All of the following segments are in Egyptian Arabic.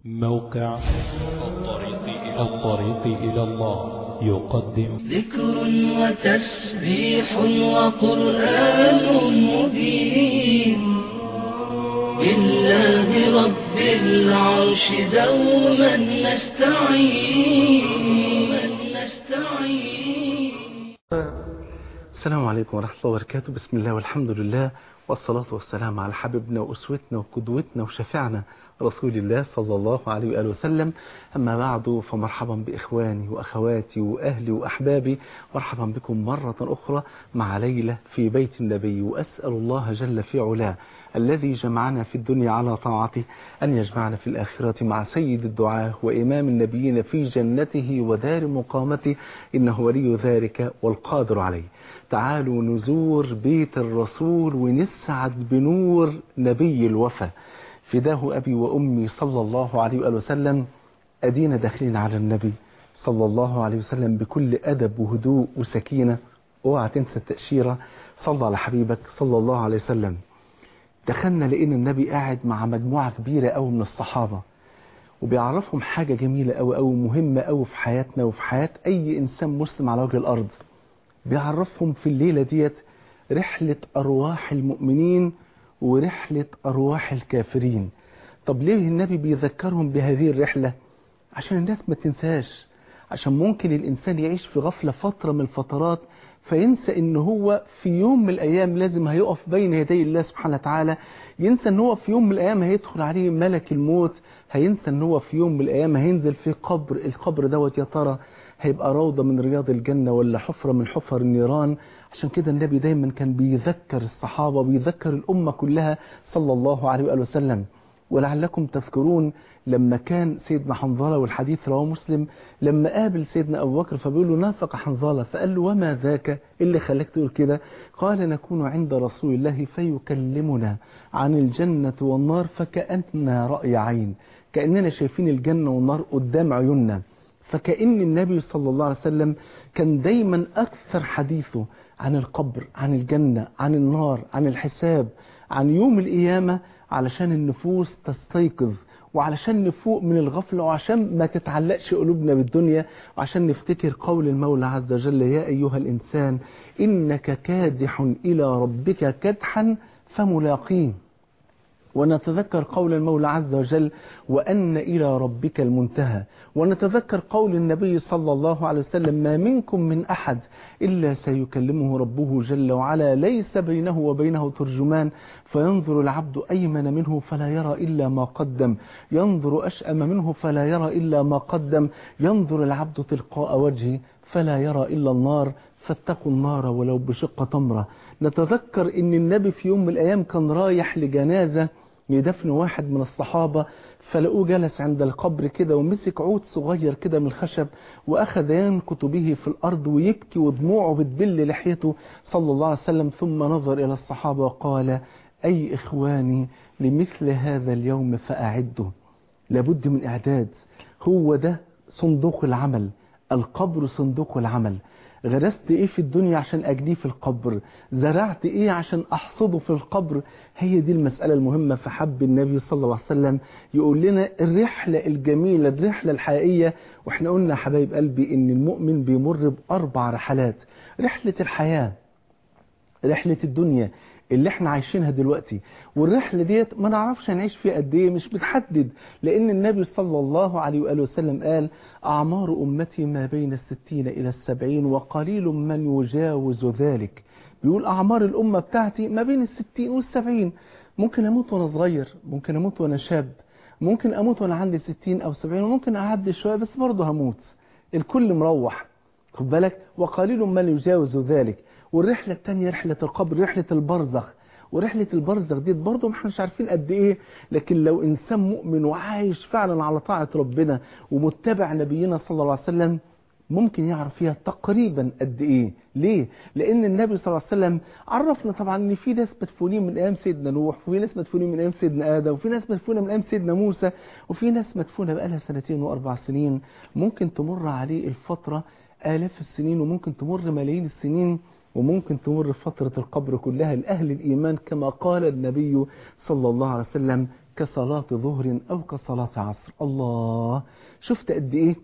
موقع الطريق إلى الطريق إلى الله يقدم ذكر وتسبيح وقرآن مبين لله رب العرش دوما نستعين نستعين السلام عليكم ورحمة الله وبركاته بسم الله والحمد لله والصلاة والسلام على حبيبنا وأسوتنا وقدوتنا وشفيعنا رسول الله صلى الله عليه وآله وسلم أما بعد فمرحبا بإخواني وأخواتي وأهلي وأحبابي مرحبا بكم مرة أخرى مع ليلة في بيت النبي وأسأل الله جل في علاه الذي جمعنا في الدنيا على طاعته أن يجمعنا في الآخرة مع سيد الدعاة وإمام النبيين في جنته ودار مقامته إنه ولي ذلك والقادر عليه تعالوا نزور بيت الرسول ونسعد بنور نبي الوفا فداه أبي وأمي صلى الله عليه وآله وسلم أدينا داخلين على النبي صلى الله عليه وسلم بكل أدب وهدوء وسكينة اوعى تنسى التأشيرة صلى على حبيبك صلى الله عليه وسلم دخلنا لقينا النبي قاعد مع مجموعة كبيرة قوي من الصحابة وبيعرفهم حاجة جميلة قوي قوي مهمة قوي في حياتنا وفي حياة أي إنسان مسلم على وجه الأرض بيعرفهم في الليلة ديت رحلة أرواح المؤمنين ورحلة أرواح الكافرين طب ليه النبي بيذكرهم بهذه الرحلة عشان الناس ما تنساش عشان ممكن الإنسان يعيش في غفلة فترة من الفترات فينسى ان هو في يوم من الايام لازم هيقف بين يدي الله سبحانه وتعالى ينسى ان هو في يوم من الايام هيدخل عليه ملك الموت هينسى ان هو في يوم من الايام هينزل في قبر القبر دوت يا ترى هيبقى روضة من رياض الجنة ولا حفرة من حفر النيران عشان كده النبي دايما كان بيذكر الصحابة وبيذكر الأمة كلها صلى الله عليه وآله وسلم ولعلكم تذكرون لما كان سيدنا حنظلة والحديث رواه مسلم لما قابل سيدنا أبو بكر فبيقول له نافق حنظلة فقال له وما ذاك اللي خلاك تقول كده قال نكون عند رسول الله فيكلمنا عن الجنة والنار فكأننا رأي عين كأننا شايفين الجنة والنار قدام عيوننا فكأن النبي صلى الله عليه وسلم كان دايما أكثر حديثه عن القبر عن الجنة عن النار عن الحساب عن يوم القيامة علشان النفوس تستيقظ وعلشان نفوق من الغفلة وعشان ما تتعلقش قلوبنا بالدنيا وعشان نفتكر قول المولى عز وجل يا أيها الإنسان إنك كادح إلى ربك كدحا فملاقيه ونتذكر قول المولى عز وجل وأن إلى ربك المنتهى ونتذكر قول النبي صلى الله عليه وسلم ما منكم من أحد إلا سيكلمه ربه جل وعلا ليس بينه وبينه ترجمان فينظر العبد أيمن منه فلا يرى إلا ما قدم ينظر أشأم منه فلا يرى إلا ما قدم ينظر العبد تلقاء وجهه فلا يرى إلا النار فاتقوا النار ولو بشق تمرة نتذكر ان النبي في يوم من الايام كان رايح لجنازة يدفن واحد من الصحابة فلقوه جلس عند القبر كده ومسك عود صغير كده من الخشب واخذ ينكت به في الارض ويبكي ودموعه بتبل لحيته صلى الله عليه وسلم ثم نظر الى الصحابة وقال اي اخواني لمثل هذا اليوم فاعدوا لابد من اعداد هو ده صندوق العمل القبر صندوق العمل غرست ايه في الدنيا عشان اجنيه في القبر زرعت ايه عشان احصده في القبر هي دي المسألة المهمة فحب النبي صلى الله عليه وسلم يقول لنا الرحلة الجميلة الرحلة الحقيقية واحنا قلنا حبايب قلبي ان المؤمن بيمر باربع رحلات رحلة الحياة رحلة الدنيا اللي احنا عايشينها دلوقتي والرحلة ديت ما نعرفش هنعيش فيها قد ايه مش بتحدد لان النبي صلى الله عليه وآله وسلم قال اعمار امتي ما بين الستين الى السبعين وقليل من يجاوز ذلك بيقول اعمار الامة بتاعتي ما بين الستين والسبعين ممكن اموت وانا صغير ممكن اموت وانا شاب ممكن اموت وانا عندي ستين او سبعين وممكن اعدي شوية بس برضه هموت الكل مروح خد بالك وقليل من يجاوز ذلك والرحلة الثانية رحلة القبر رحلة البرزخ ورحلة البرزخ دي برضه ما احناش عارفين قد ايه لكن لو انسان مؤمن وعايش فعلا على طاعة ربنا ومتبع نبينا صلى الله عليه وسلم ممكن يعرف فيها تقريبا قد ايه ليه لان النبي صلى الله عليه وسلم عرفنا طبعا ان في ناس مدفونين من ايام سيدنا نوح وفي ناس مدفونين من ايام سيدنا ادم وفي ناس مدفونه من ايام سيدنا موسى وفي ناس مدفونه بقالها سنتين واربع سنين ممكن تمر عليه الفتره آلاف السنين وممكن تمر ملايين السنين وممكن تمر فترة القبر كلها لأهل الإيمان كما قال النبي صلى الله عليه وسلم كصلاة ظهر أو كصلاة عصر الله شفت قد إيه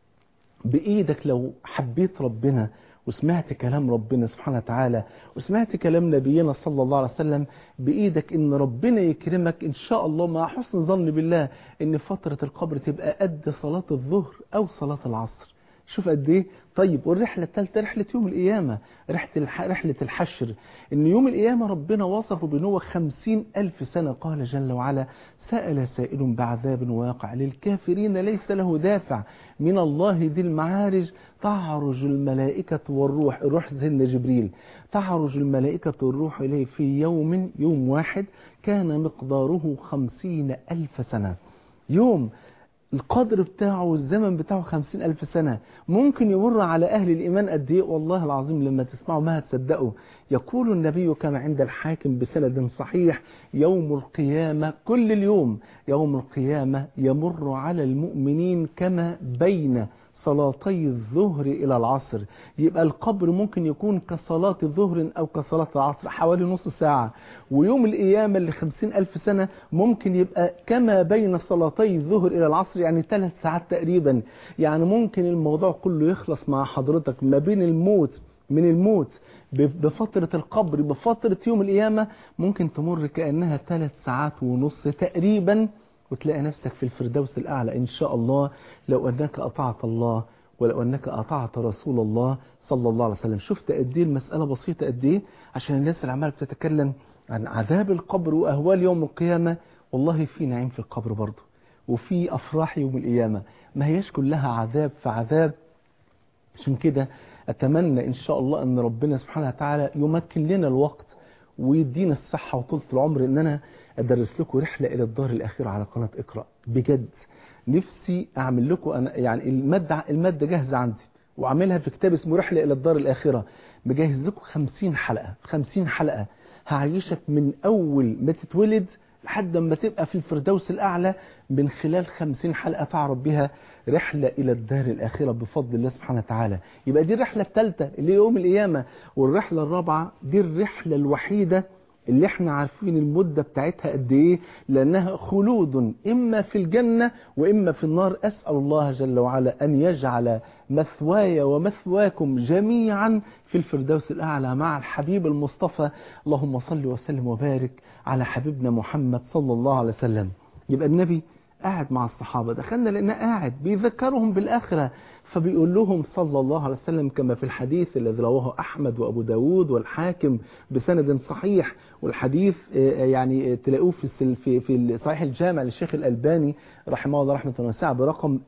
بإيدك لو حبيت ربنا وسمعت كلام ربنا سبحانه وتعالى وسمعت كلام نبينا صلى الله عليه وسلم بإيدك إن ربنا يكرمك إن شاء الله مع حسن ظن بالله إن فترة القبر تبقى قد صلاة الظهر أو صلاة العصر شوف قد ايه طيب والرحلة الثالثة رحلة يوم القيامة رحلة, الح... رحلة الحشر ان يوم القيامة ربنا وصفه بان هو خمسين ألف سنة قال جل وعلا سأل سائل بعذاب واقع للكافرين ليس له دافع من الله ذي المعارج تعرج الملائكة والروح الروح سيدنا جبريل تعرج الملائكة والروح إليه في يوم يوم واحد كان مقداره خمسين ألف سنة يوم القدر بتاعه والزمن بتاعه خمسين ألف سنة ممكن يمر على أهل الإيمان قد إيه والله العظيم لما تسمعوا ما هتصدقوا يقول النبي كما عند الحاكم بسند صحيح يوم القيامة كل اليوم يوم القيامة يمر على المؤمنين كما بين صلاتي الظهر إلى العصر يبقى القبر ممكن يكون كصلاة الظهر أو كصلاة العصر حوالي نص ساعة ويوم القيامة اللي خمسين ألف سنة ممكن يبقى كما بين صلاتي الظهر إلى العصر يعني ثلاث ساعات تقريبا يعني ممكن الموضوع كله يخلص مع حضرتك ما بين الموت من الموت بفترة القبر بفترة يوم القيامة ممكن تمر كأنها ثلاث ساعات ونص تقريبا وتلاقي نفسك في الفردوس الأعلى إن شاء الله لو أنك أطعت الله ولو أنك أطعت رسول الله صلى الله عليه وسلم شفت قد ايه المسألة بسيطة قد ايه عشان الناس اللي عمالة بتتكلم عن عذاب القبر وأهوال يوم القيامة والله في نعيم في القبر برضه وفي أفراح يوم القيامة ما هياش كلها عذاب فعذاب عشان كده أتمنى إن شاء الله أن ربنا سبحانه وتعالى يمكن لنا الوقت ويدينا الصحة وطولة العمر إن أنا أدرس لكم رحلة إلى الدار الأخيرة على قناة اقرأ بجد نفسي أعمل لكم أنا يعني المادة المادة جاهزة عندي وأعملها في كتاب اسمه رحلة إلى الدار الآخرة مجهز لكم 50 حلقة 50 حلقة هعيشك من أول ما تتولد لحد ما تبقى في الفردوس الأعلى من خلال 50 حلقة تعرف بها رحلة إلى الدار الآخرة بفضل الله سبحانه وتعالى يبقى دي الرحلة الثالثة اللي هي يوم القيامة والرحلة الرابعة دي الرحلة الوحيدة اللي احنا عارفين المدة بتاعتها قد ايه لانها خلود اما في الجنة واما في النار اسأل الله جل وعلا ان يجعل مثواي ومثواكم جميعا في الفردوس الاعلى مع الحبيب المصطفى اللهم صل وسلم وبارك على حبيبنا محمد صلى الله عليه وسلم يبقى النبي قاعد مع الصحابة دخلنا لأنه قاعد بيذكرهم بالآخرة فبيقول لهم صلى الله عليه وسلم كما في الحديث الذي رواه أحمد وأبو داود والحاكم بسند صحيح والحديث يعني تلاقوه في في في صحيح الجامع للشيخ الألباني رحمه الله رحمة واسعة برقم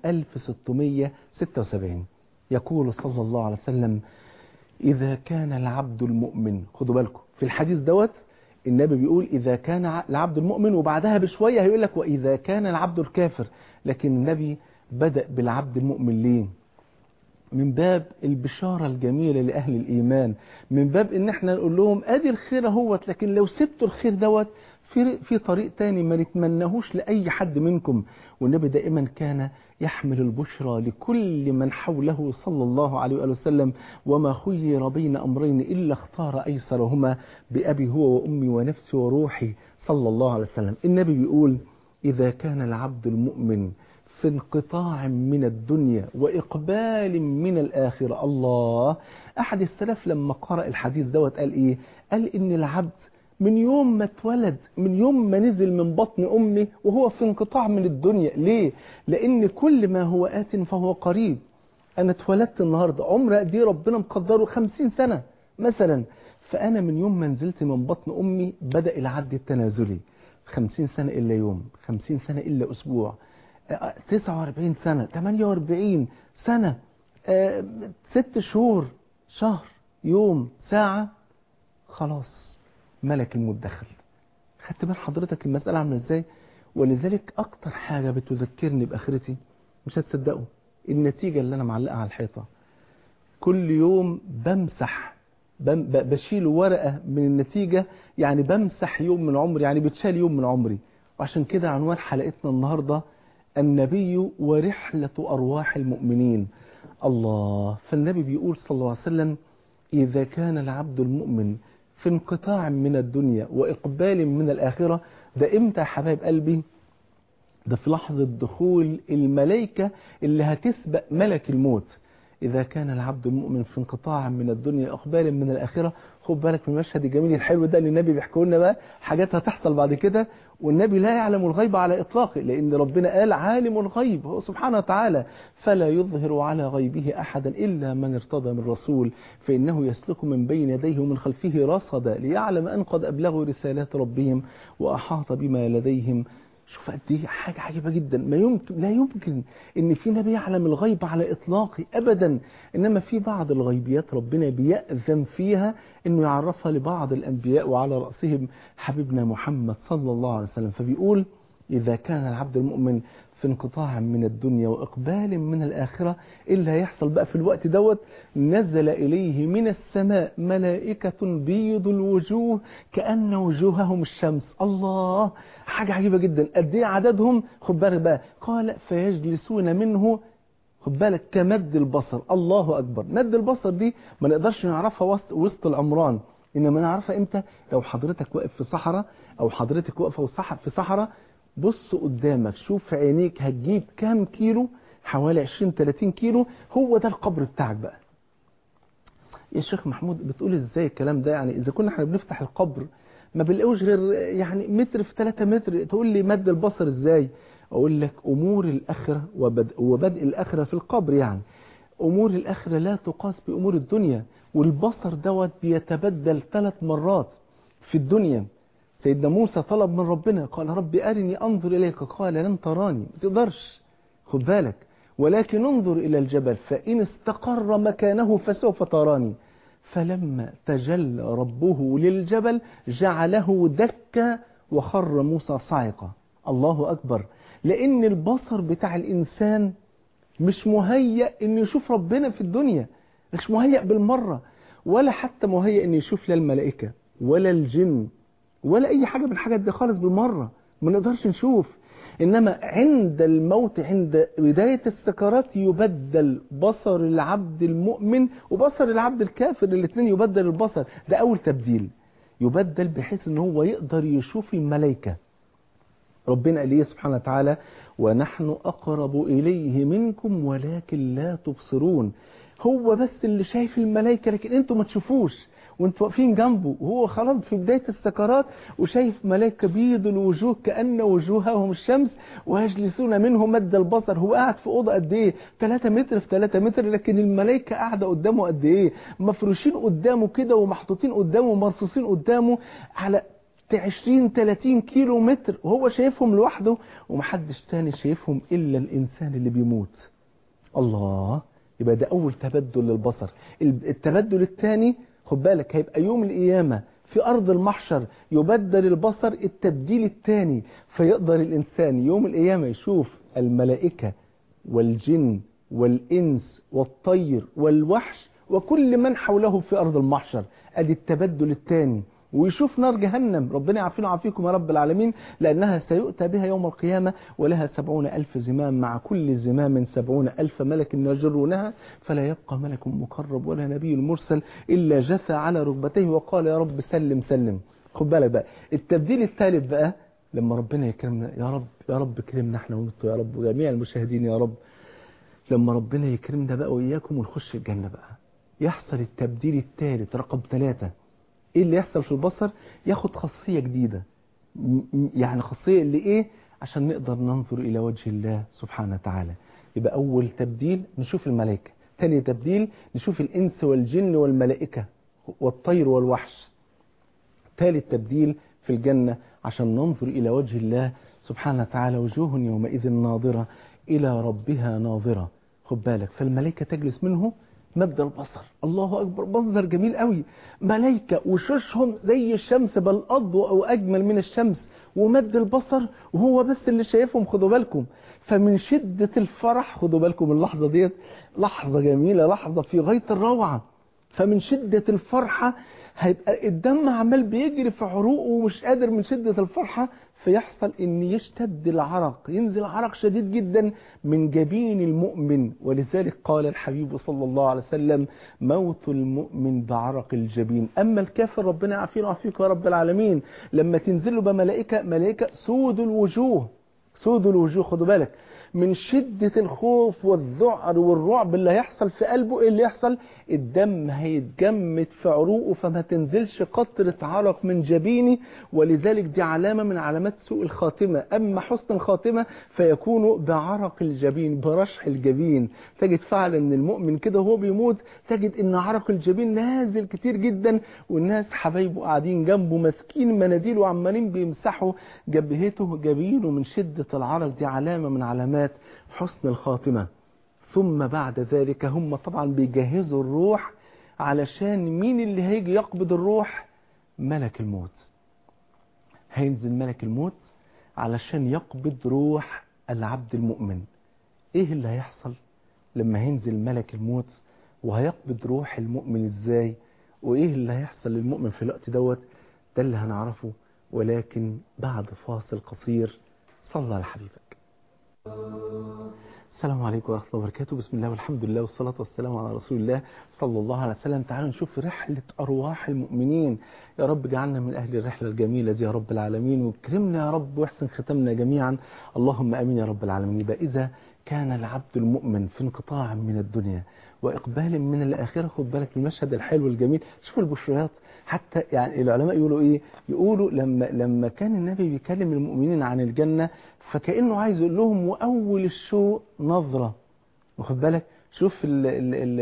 1676 يقول صلى الله عليه وسلم إذا كان العبد المؤمن خدوا بالكم في الحديث دوت النبي بيقول إذا كان العبد المؤمن وبعدها بشوية هيقول لك وإذا كان العبد الكافر لكن النبي بدأ بالعبد المؤمن ليه من باب البشارة الجميلة لأهل الإيمان من باب إن احنا نقول لهم أدي الخير اهوت لكن لو سبتوا الخير دوت في في طريق تاني ما نتمنهوش لأي حد منكم والنبي دائما كان يحمل البشرى لكل من حوله صلى الله عليه وآله وسلم وما خير بين أمرين إلا اختار أيسرهما بأبي هو وأمي ونفسي وروحي صلى الله عليه وسلم النبي بيقول إذا كان العبد المؤمن في انقطاع من الدنيا وإقبال من الآخرة الله أحد السلف لما قرأ الحديث دوت قال إيه قال إن العبد من يوم ما اتولد من يوم ما نزل من بطن أمه وهو في انقطاع من الدنيا ليه لأن كل ما هو آت فهو قريب أنا اتولدت النهاردة عمر قد ايه ربنا مقدره خمسين سنة مثلا فأنا من يوم ما نزلت من بطن أمي بدأ العد التنازلي خمسين سنة إلا يوم خمسين سنة إلا أسبوع 49 سنة 48 سنة آه، ست شهور شهر يوم ساعة خلاص ملك الموت دخل خدت بال حضرتك المسألة عاملة ازاي ولذلك اكتر حاجة بتذكرني باخرتي مش هتصدقوا النتيجة اللي انا معلقها على الحيطة كل يوم بمسح بم ب- بشيل ورقة من النتيجة يعني بمسح يوم من عمري يعني بتشال يوم من عمري وعشان كده عنوان حلقتنا النهاردة النبي ورحلة أرواح المؤمنين الله فالنبي بيقول صلى الله عليه وسلم إذا كان العبد المؤمن في انقطاع من الدنيا وإقبال من الآخرة ده إمتى يا حبايب قلبي ده في لحظة دخول الملائكة اللي هتسبق ملك الموت إذا كان العبد المؤمن في انقطاع من الدنيا إقبال من الآخرة خد بالك من المشهد الجميل الحلو ده اللي النبي بيحكوا لنا بقى حاجات هتحصل بعد كده والنبي لا يعلم الغيب على إطلاقه لأن ربنا قال عالم الغيب هو سبحانه وتعالى فلا يظهر على غيبه أحدا إلا من ارتضى من رسول فإنه يسلك من بين يديه ومن خلفه رصدا ليعلم أن قد أبلغوا رسالات ربهم وأحاط بما لديهم شوف قد ايه حاجه عجيبه جدا ما يمكن لا يمكن ان في نبي يعلم الغيب على اطلاقه ابدا انما في بعض الغيبيات ربنا بيأذن فيها انه يعرفها لبعض الانبياء وعلى راسهم حبيبنا محمد صلى الله عليه وسلم فبيقول اذا كان العبد المؤمن في انقطاع من الدنيا واقبال من الاخره ايه اللي هيحصل بقى في الوقت دوت نزل اليه من السماء ملائكه بيض الوجوه كان وجوههم الشمس الله حاجه عجيبه جدا قد ايه عددهم خد بالك بقى قال فيجلسون منه خد بالك كمد البصر الله اكبر مد البصر دي ما نقدرش نعرفها وسط وسط العمران انما نعرفها امتى لو حضرتك واقف في صحراء او حضرتك واقفه في صحراء بص قدامك شوف في عينيك هتجيب كام كيلو حوالي 20 30 كيلو هو ده القبر بتاعك بقى يا شيخ محمود بتقول ازاي الكلام ده يعني اذا كنا احنا بنفتح القبر ما بنلاقوش غير يعني متر في 3 متر تقول لي مد البصر ازاي اقول لك امور الاخره وبدء, وبدء الاخره في القبر يعني امور الاخره لا تقاس بامور الدنيا والبصر دوت بيتبدل ثلاث مرات في الدنيا سيدنا موسى طلب من ربنا قال رب أرني أنظر إليك قال لن تراني ما تقدرش خد بالك ولكن انظر إلى الجبل فإن استقر مكانه فسوف تراني فلما تجلى ربه للجبل جعله دكا وخر موسى صاعقا الله أكبر لأن البصر بتاع الإنسان مش مهيأ إنه يشوف ربنا في الدنيا مش مهيأ بالمرة ولا حتى مهيأ إنه يشوف لا الملائكة ولا الجن ولا اي حاجة من الحاجات دي خالص بالمرة ما نقدرش نشوف انما عند الموت عند بداية السكرات يبدل بصر العبد المؤمن وبصر العبد الكافر الاثنين يبدل البصر ده اول تبديل يبدل بحيث ان هو يقدر يشوف الملائكة ربنا قال ايه سبحانه وتعالى ونحن اقرب اليه منكم ولكن لا تبصرون هو بس اللي شايف الملائكة لكن انتوا ما تشوفوش وانتوا واقفين جنبه وهو خلاص في بداية السكرات وشايف ملائكة بيض الوجوه كأن وجوههم الشمس ويجلسون منه مد البصر هو قاعد في أوضة قد إيه 3 متر في 3 متر لكن الملائكة قاعدة قدامه قد إيه مفروشين قدامه كده ومحطوطين قدامه ومرصوصين قدامه على 20 30 كيلو متر وهو شايفهم لوحده ومحدش تاني شايفهم إلا الإنسان اللي بيموت الله يبقى ده أول تبدل للبصر التبدل الثاني خد بالك هيبقى يوم القيامة في أرض المحشر يبدل البصر التبديل الثاني فيقدر الإنسان يوم القيامة يشوف الملائكة والجن والإنس والطير والوحش وكل من حوله في أرض المحشر أدي التبدل الثاني ويشوف نار جهنم ربنا يعافينا ويعافيكم يا رب العالمين لأنها سيؤتى بها يوم القيامة ولها سبعون ألف زمام مع كل زمام سبعون ألف ملك يجرونها فلا يبقى ملك مقرب ولا نبي مرسل إلا جثى على ركبتيه وقال يا رب سلم سلم خد بالك بقى التبديل الثالث بقى لما ربنا يكرمنا يا رب يا رب كرمنا احنا وانتوا يا رب وجميع المشاهدين يا رب لما ربنا يكرمنا بقى وإياكم ونخش الجنة بقى يحصل التبديل الثالث رقم ثلاثة ايه اللي يحصل في البصر ياخد خاصية جديدة يعني خاصية اللي ايه عشان نقدر ننظر الى وجه الله سبحانه وتعالى يبقى اول تبديل نشوف الملائكة ثاني تبديل نشوف الانس والجن والملائكة والطير والوحش ثالث تبديل في الجنة عشان ننظر الى وجه الله سبحانه وتعالى وجوه يومئذ ناظرة الى ربها ناظرة خد بالك فالملائكة تجلس منه مد البصر الله أكبر منظر جميل قوي ملائكة وشوشهم زي الشمس بل أضوء وأجمل من الشمس ومد البصر وهو بس اللي شايفهم خدوا بالكم فمن شدة الفرح خدوا بالكم اللحظة ديت لحظة جميلة لحظة في غاية الروعة فمن شدة الفرحة هيبقى الدم عمال بيجري في عروقه ومش قادر من شدة الفرحة فيحصل ان يشتد العرق ينزل عرق شديد جدا من جبين المؤمن ولذلك قال الحبيب صلى الله عليه وسلم موت المؤمن بعرق الجبين اما الكافر ربنا يعافينا ويعافيك يا رب العالمين لما تنزل له بملائكه ملائكه سود الوجوه سود الوجوه خدوا بالك من شدة الخوف والذعر والرعب اللي هيحصل في قلبه ايه اللي يحصل الدم هيتجمد في عروقه فما تنزلش قطرة عرق من جبينه ولذلك دي علامة من علامات سوء الخاتمة أما حسن الخاتمة فيكون بعرق الجبين برشح الجبين تجد فعلا ان المؤمن كده وهو بيموت تجد ان عرق الجبين نازل كتير جدا والناس حبايبه قاعدين جنبه ماسكين مناديل وعمالين بيمسحوا جبهته جبينه من شدة العرق دي علامة من علامات حسن الخاتمة ثم بعد ذلك هم طبعا بيجهزوا الروح علشان مين اللي هيجي يقبض الروح ملك الموت هينزل ملك الموت علشان يقبض روح العبد المؤمن ايه اللي هيحصل لما هينزل ملك الموت وهيقبض روح المؤمن ازاي وايه اللي هيحصل للمؤمن في الوقت دوت ده اللي هنعرفه ولكن بعد فاصل قصير صلى على حبيبك السلام عليكم ورحمة الله وبركاته بسم الله والحمد لله والصلاة والسلام على رسول الله صلى الله عليه وسلم تعالوا نشوف رحلة أرواح المؤمنين يا رب جعلنا من أهل الرحلة الجميلة دي يا رب العالمين واكرمنا يا رب واحسن ختمنا جميعا اللهم أمين يا رب العالمين يبقى إذا كان العبد المؤمن في انقطاع من الدنيا وإقبال من الآخرة خد بالك المشهد الحلو الجميل شوفوا البشريات حتى يعني العلماء يقولوا ايه يقولوا لما لما كان النبي بيكلم المؤمنين عن الجنة فكأنه عايز يقول لهم وأول الشوق نظرة واخد بالك شوف ال ال ال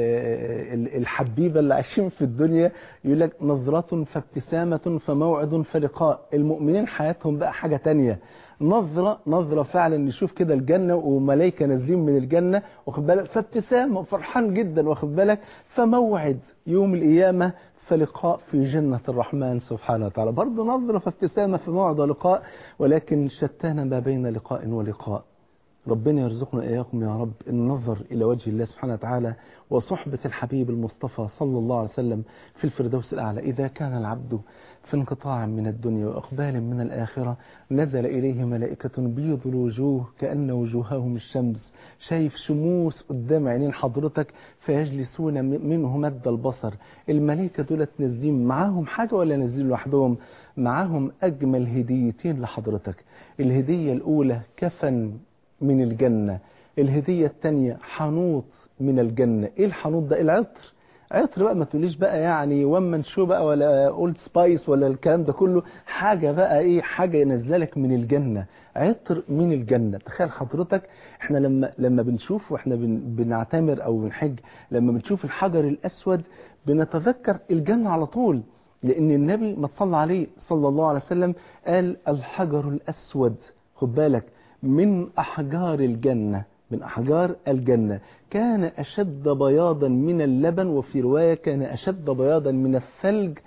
ال الحبيبة اللي عايشين في الدنيا يقول لك نظرة فابتسامة فموعد فلقاء المؤمنين حياتهم بقى حاجة تانية نظرة نظرة فعلا نشوف كده الجنة وملائكة نازلين من الجنة واخد بالك فابتسامة فرحان جدا واخد بالك فموعد يوم القيامة فلقاء في جنة الرحمن سبحانه وتعالى برضه نظرة فابتسامة في موعد لقاء ولكن شتان ما بين لقاء ولقاء ربنا يرزقنا إياكم يا رب النظر إلى وجه الله سبحانه وتعالى وصحبة الحبيب المصطفى صلى الله عليه وسلم في الفردوس الأعلى إذا كان العبد في انقطاع من الدنيا وإقبال من الآخرة نزل إليه ملائكة بيض الوجوه كأن وجوههم الشمس شايف شموس قدام عينين حضرتك فيجلسون منه مد البصر الملائكة دولت نازلين معاهم حاجة ولا نازلين لوحدهم معاهم أجمل هديتين لحضرتك الهدية الأولى كفن من الجنة الهدية الثانية حنوط من الجنة ايه الحنوط ده العطر عطر بقى ما تقوليش بقى يعني ومن شو بقى ولا اولد سبايس ولا الكلام ده كله حاجة بقى ايه حاجة نازله لك من الجنة عطر من الجنة تخيل حضرتك احنا لما لما بنشوف واحنا بن بنعتمر او بنحج لما بنشوف الحجر الاسود بنتذكر الجنة على طول لان النبي ما صلى عليه صلى الله عليه وسلم قال الحجر الاسود خد بالك من أحجار الجنة من أحجار الجنة كان أشد بياضا من اللبن وفي رواية كان أشد بياضا من الثلج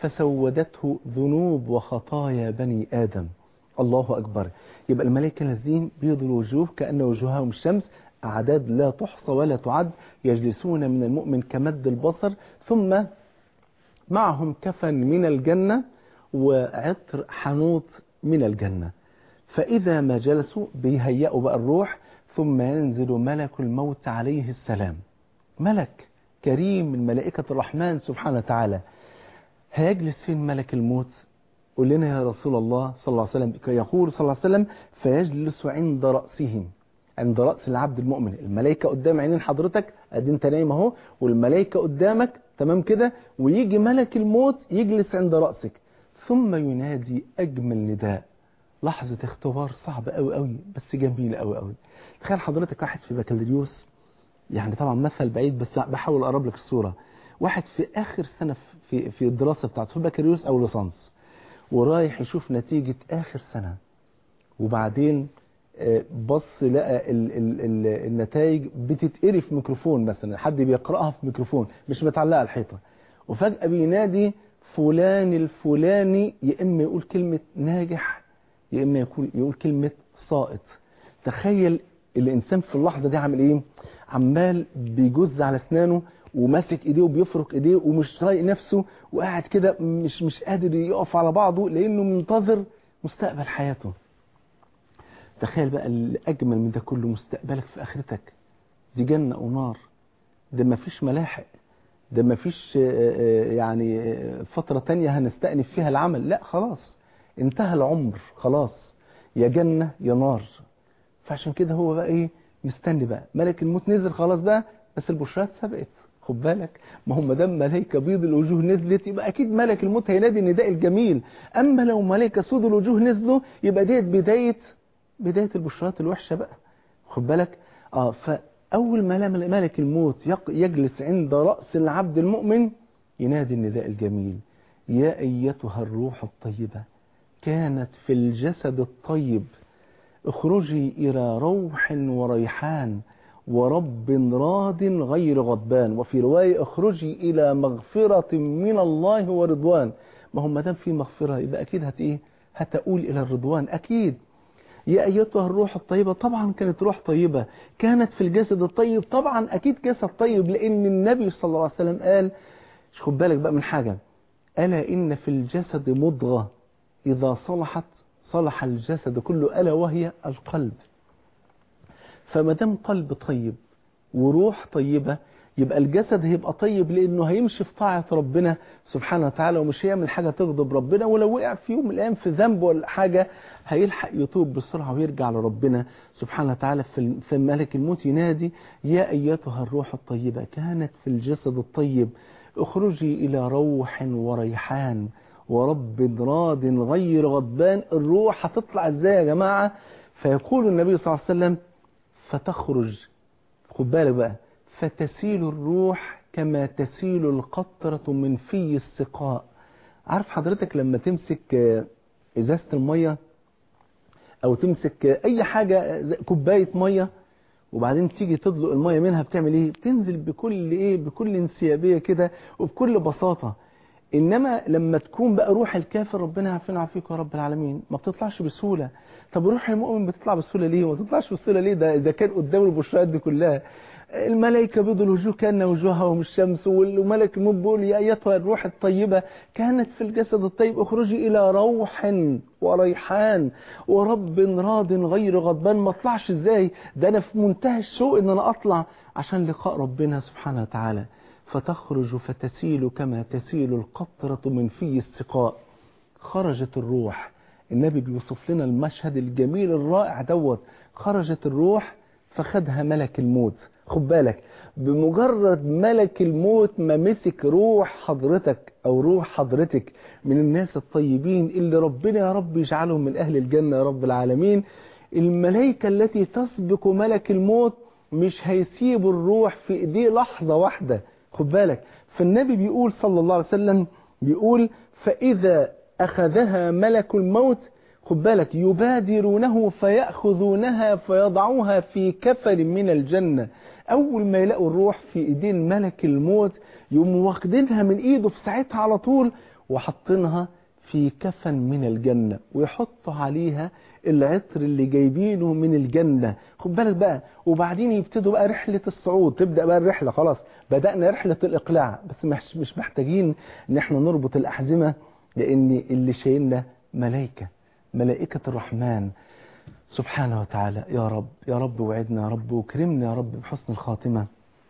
فسودته ذنوب وخطايا بني آدم الله أكبر يبقى الملائكة نازلين بيض الوجوه كأن وجوههم الشمس أعداد لا تحصى ولا تعد يجلسون من المؤمن كمد البصر ثم معهم كفن من الجنة وعطر حنوط من الجنة فإذا ما جلسوا بيهيئوا بقى الروح ثم ينزل ملك الموت عليه السلام ملك كريم من ملائكة الرحمن سبحانه وتعالى هيجلس فين ملك الموت قل لنا يا رسول الله صلى الله عليه وسلم يقول صلى الله عليه وسلم فيجلس عند رأسهم عند رأس العبد المؤمن الملائكة قدام عينين حضرتك ادي انت نايم اهو والملائكة قدامك تمام كده ويجي ملك الموت يجلس عند رأسك ثم ينادي أجمل نداء لحظة اختبار صعب قوي قوي بس جميلة قوي قوي تخيل حضرتك واحد في بكالوريوس يعني طبعا مثل بعيد بس بحاول اقرب لك الصورة واحد في اخر سنة في في الدراسة بتاعته في بكالوريوس او ليسانس ورايح يشوف نتيجة اخر سنة وبعدين بص لقى ال ال ال النتائج بتتقري في ميكروفون مثلا حد بيقرأها في ميكروفون مش متعلقة على الحيطة وفجأة بينادي فلان الفلاني يا اما يقول كلمة ناجح يا اما يقول يقول كلمه ساقط تخيل الانسان في اللحظه دي عامل ايه عمال بيجز على اسنانه وماسك ايديه وبيفرك ايديه ومش طايق نفسه وقاعد كده مش مش قادر يقف على بعضه لانه منتظر مستقبل حياته تخيل بقى الاجمل من ده كله مستقبلك في اخرتك دي جنه ونار ده ما فيش ملاحق ده ما فيش يعني فتره تانية هنستأنف فيها العمل لا خلاص انتهى العمر خلاص يا جنة يا نار فعشان كده هو بقى ايه مستني بقى ملك الموت نزل خلاص بقى بس البشرات سبقت خد بالك ما هم دام ملائكه بيض الوجوه نزلت يبقى اكيد ملك الموت هينادي النداء الجميل اما لو ملائكه سود الوجوه نزلوا يبقى ديت بدايه بدايه البشرات الوحشه بقى خد بالك اه فاول ما ملك الموت يق- يجلس عند راس العبد المؤمن ينادي النداء الجميل يا ايتها الروح الطيبه كانت في الجسد الطيب اخرجي إلى روح وريحان ورب راض غير غضبان وفي رواية اخرجي إلى مغفرة من الله ورضوان ما هم دام في مغفرة يبقى أكيد هت إيه هتقول إلى الرضوان أكيد يا أيتها الروح الطيبة طبعا كانت روح طيبة كانت في الجسد الطيب طبعا أكيد جسد طيب لأن النبي صلى الله عليه وسلم قال خد بالك بقى من حاجة ألا إن في الجسد مضغة إذا صلحت صلح الجسد كله ألا وهي القلب فما دام قلب طيب وروح طيبة يبقى الجسد هيبقى طيب لأنه هيمشي في طاعة ربنا سبحانه وتعالى ومش هيعمل حاجة تغضب ربنا ولو وقع في يوم من الأيام في ذنب ولا حاجة هيلحق يتوب بسرعة ويرجع لربنا سبحانه وتعالى في في ملك الموت ينادي يا أيتها الروح الطيبة كانت في الجسد الطيب اخرجي إلى روح وريحان ورب راض غير غضبان الروح هتطلع ازاي يا جماعة فيقول النبي صلى الله عليه وسلم فتخرج خد بالك بقى فتسيل الروح كما تسيل القطرة من في السقاء عارف حضرتك لما تمسك آه، ازازة المية او تمسك آه، اي حاجة زي كوباية مية وبعدين تيجي تدلق المية منها بتعمل ايه بتنزل بكل ايه بكل انسيابية كده وبكل بساطة انما لما تكون بقى روح الكافر ربنا يعافينا ويعافيك يا رب العالمين ما بتطلعش بسهوله طب روح المؤمن بتطلع بسهوله ليه ما تطلعش بسهوله ليه ده اذا كان قدام البشرات دي كلها الملائكه بيض الوجوه كان وجوههم الشمس والملك الموت بيقول يا ايتها الروح الطيبه كانت في الجسد الطيب اخرجي الى روح وريحان ورب راض غير غضبان ما اطلعش ازاي ده انا في منتهى الشوق ان انا اطلع عشان لقاء ربنا سبحانه وتعالى فتخرج فتسيل كما تسيل القطرة من في السقاء خرجت الروح النبي بيوصف لنا المشهد الجميل الرائع دوت خرجت الروح فخدها ملك الموت خد بالك بمجرد ملك الموت ما مسك روح حضرتك او روح حضرتك من الناس الطيبين اللي ربنا يا رب يجعلهم من اهل الجنة يا رب العالمين الملائكة التي تسبق ملك الموت مش هيسيبوا الروح في ايديه لحظة واحدة خد بالك فالنبي بيقول صلى الله عليه وسلم بيقول فإذا أخذها ملك الموت خد بالك يبادرونه فيأخذونها فيضعوها في كفل من الجنة أول ما يلاقوا الروح في إيدين ملك الموت يقوموا واخدينها من إيده في ساعتها على طول وحاطينها في كفن من الجنة ويحطوا عليها العطر اللي جايبينه من الجنة خد بالك بقى وبعدين يبتدوا بقى رحلة الصعود تبدأ بقى الرحلة خلاص بدأنا رحلة الإقلاع بس مش مش محتاجين ان احنا نربط الأحزمة لأن اللي شايلنا ملائكة ملائكة الرحمن سبحانه وتعالى يا رب يا رب وعدنا يا رب وكرمنا يا رب بحسن الخاتمة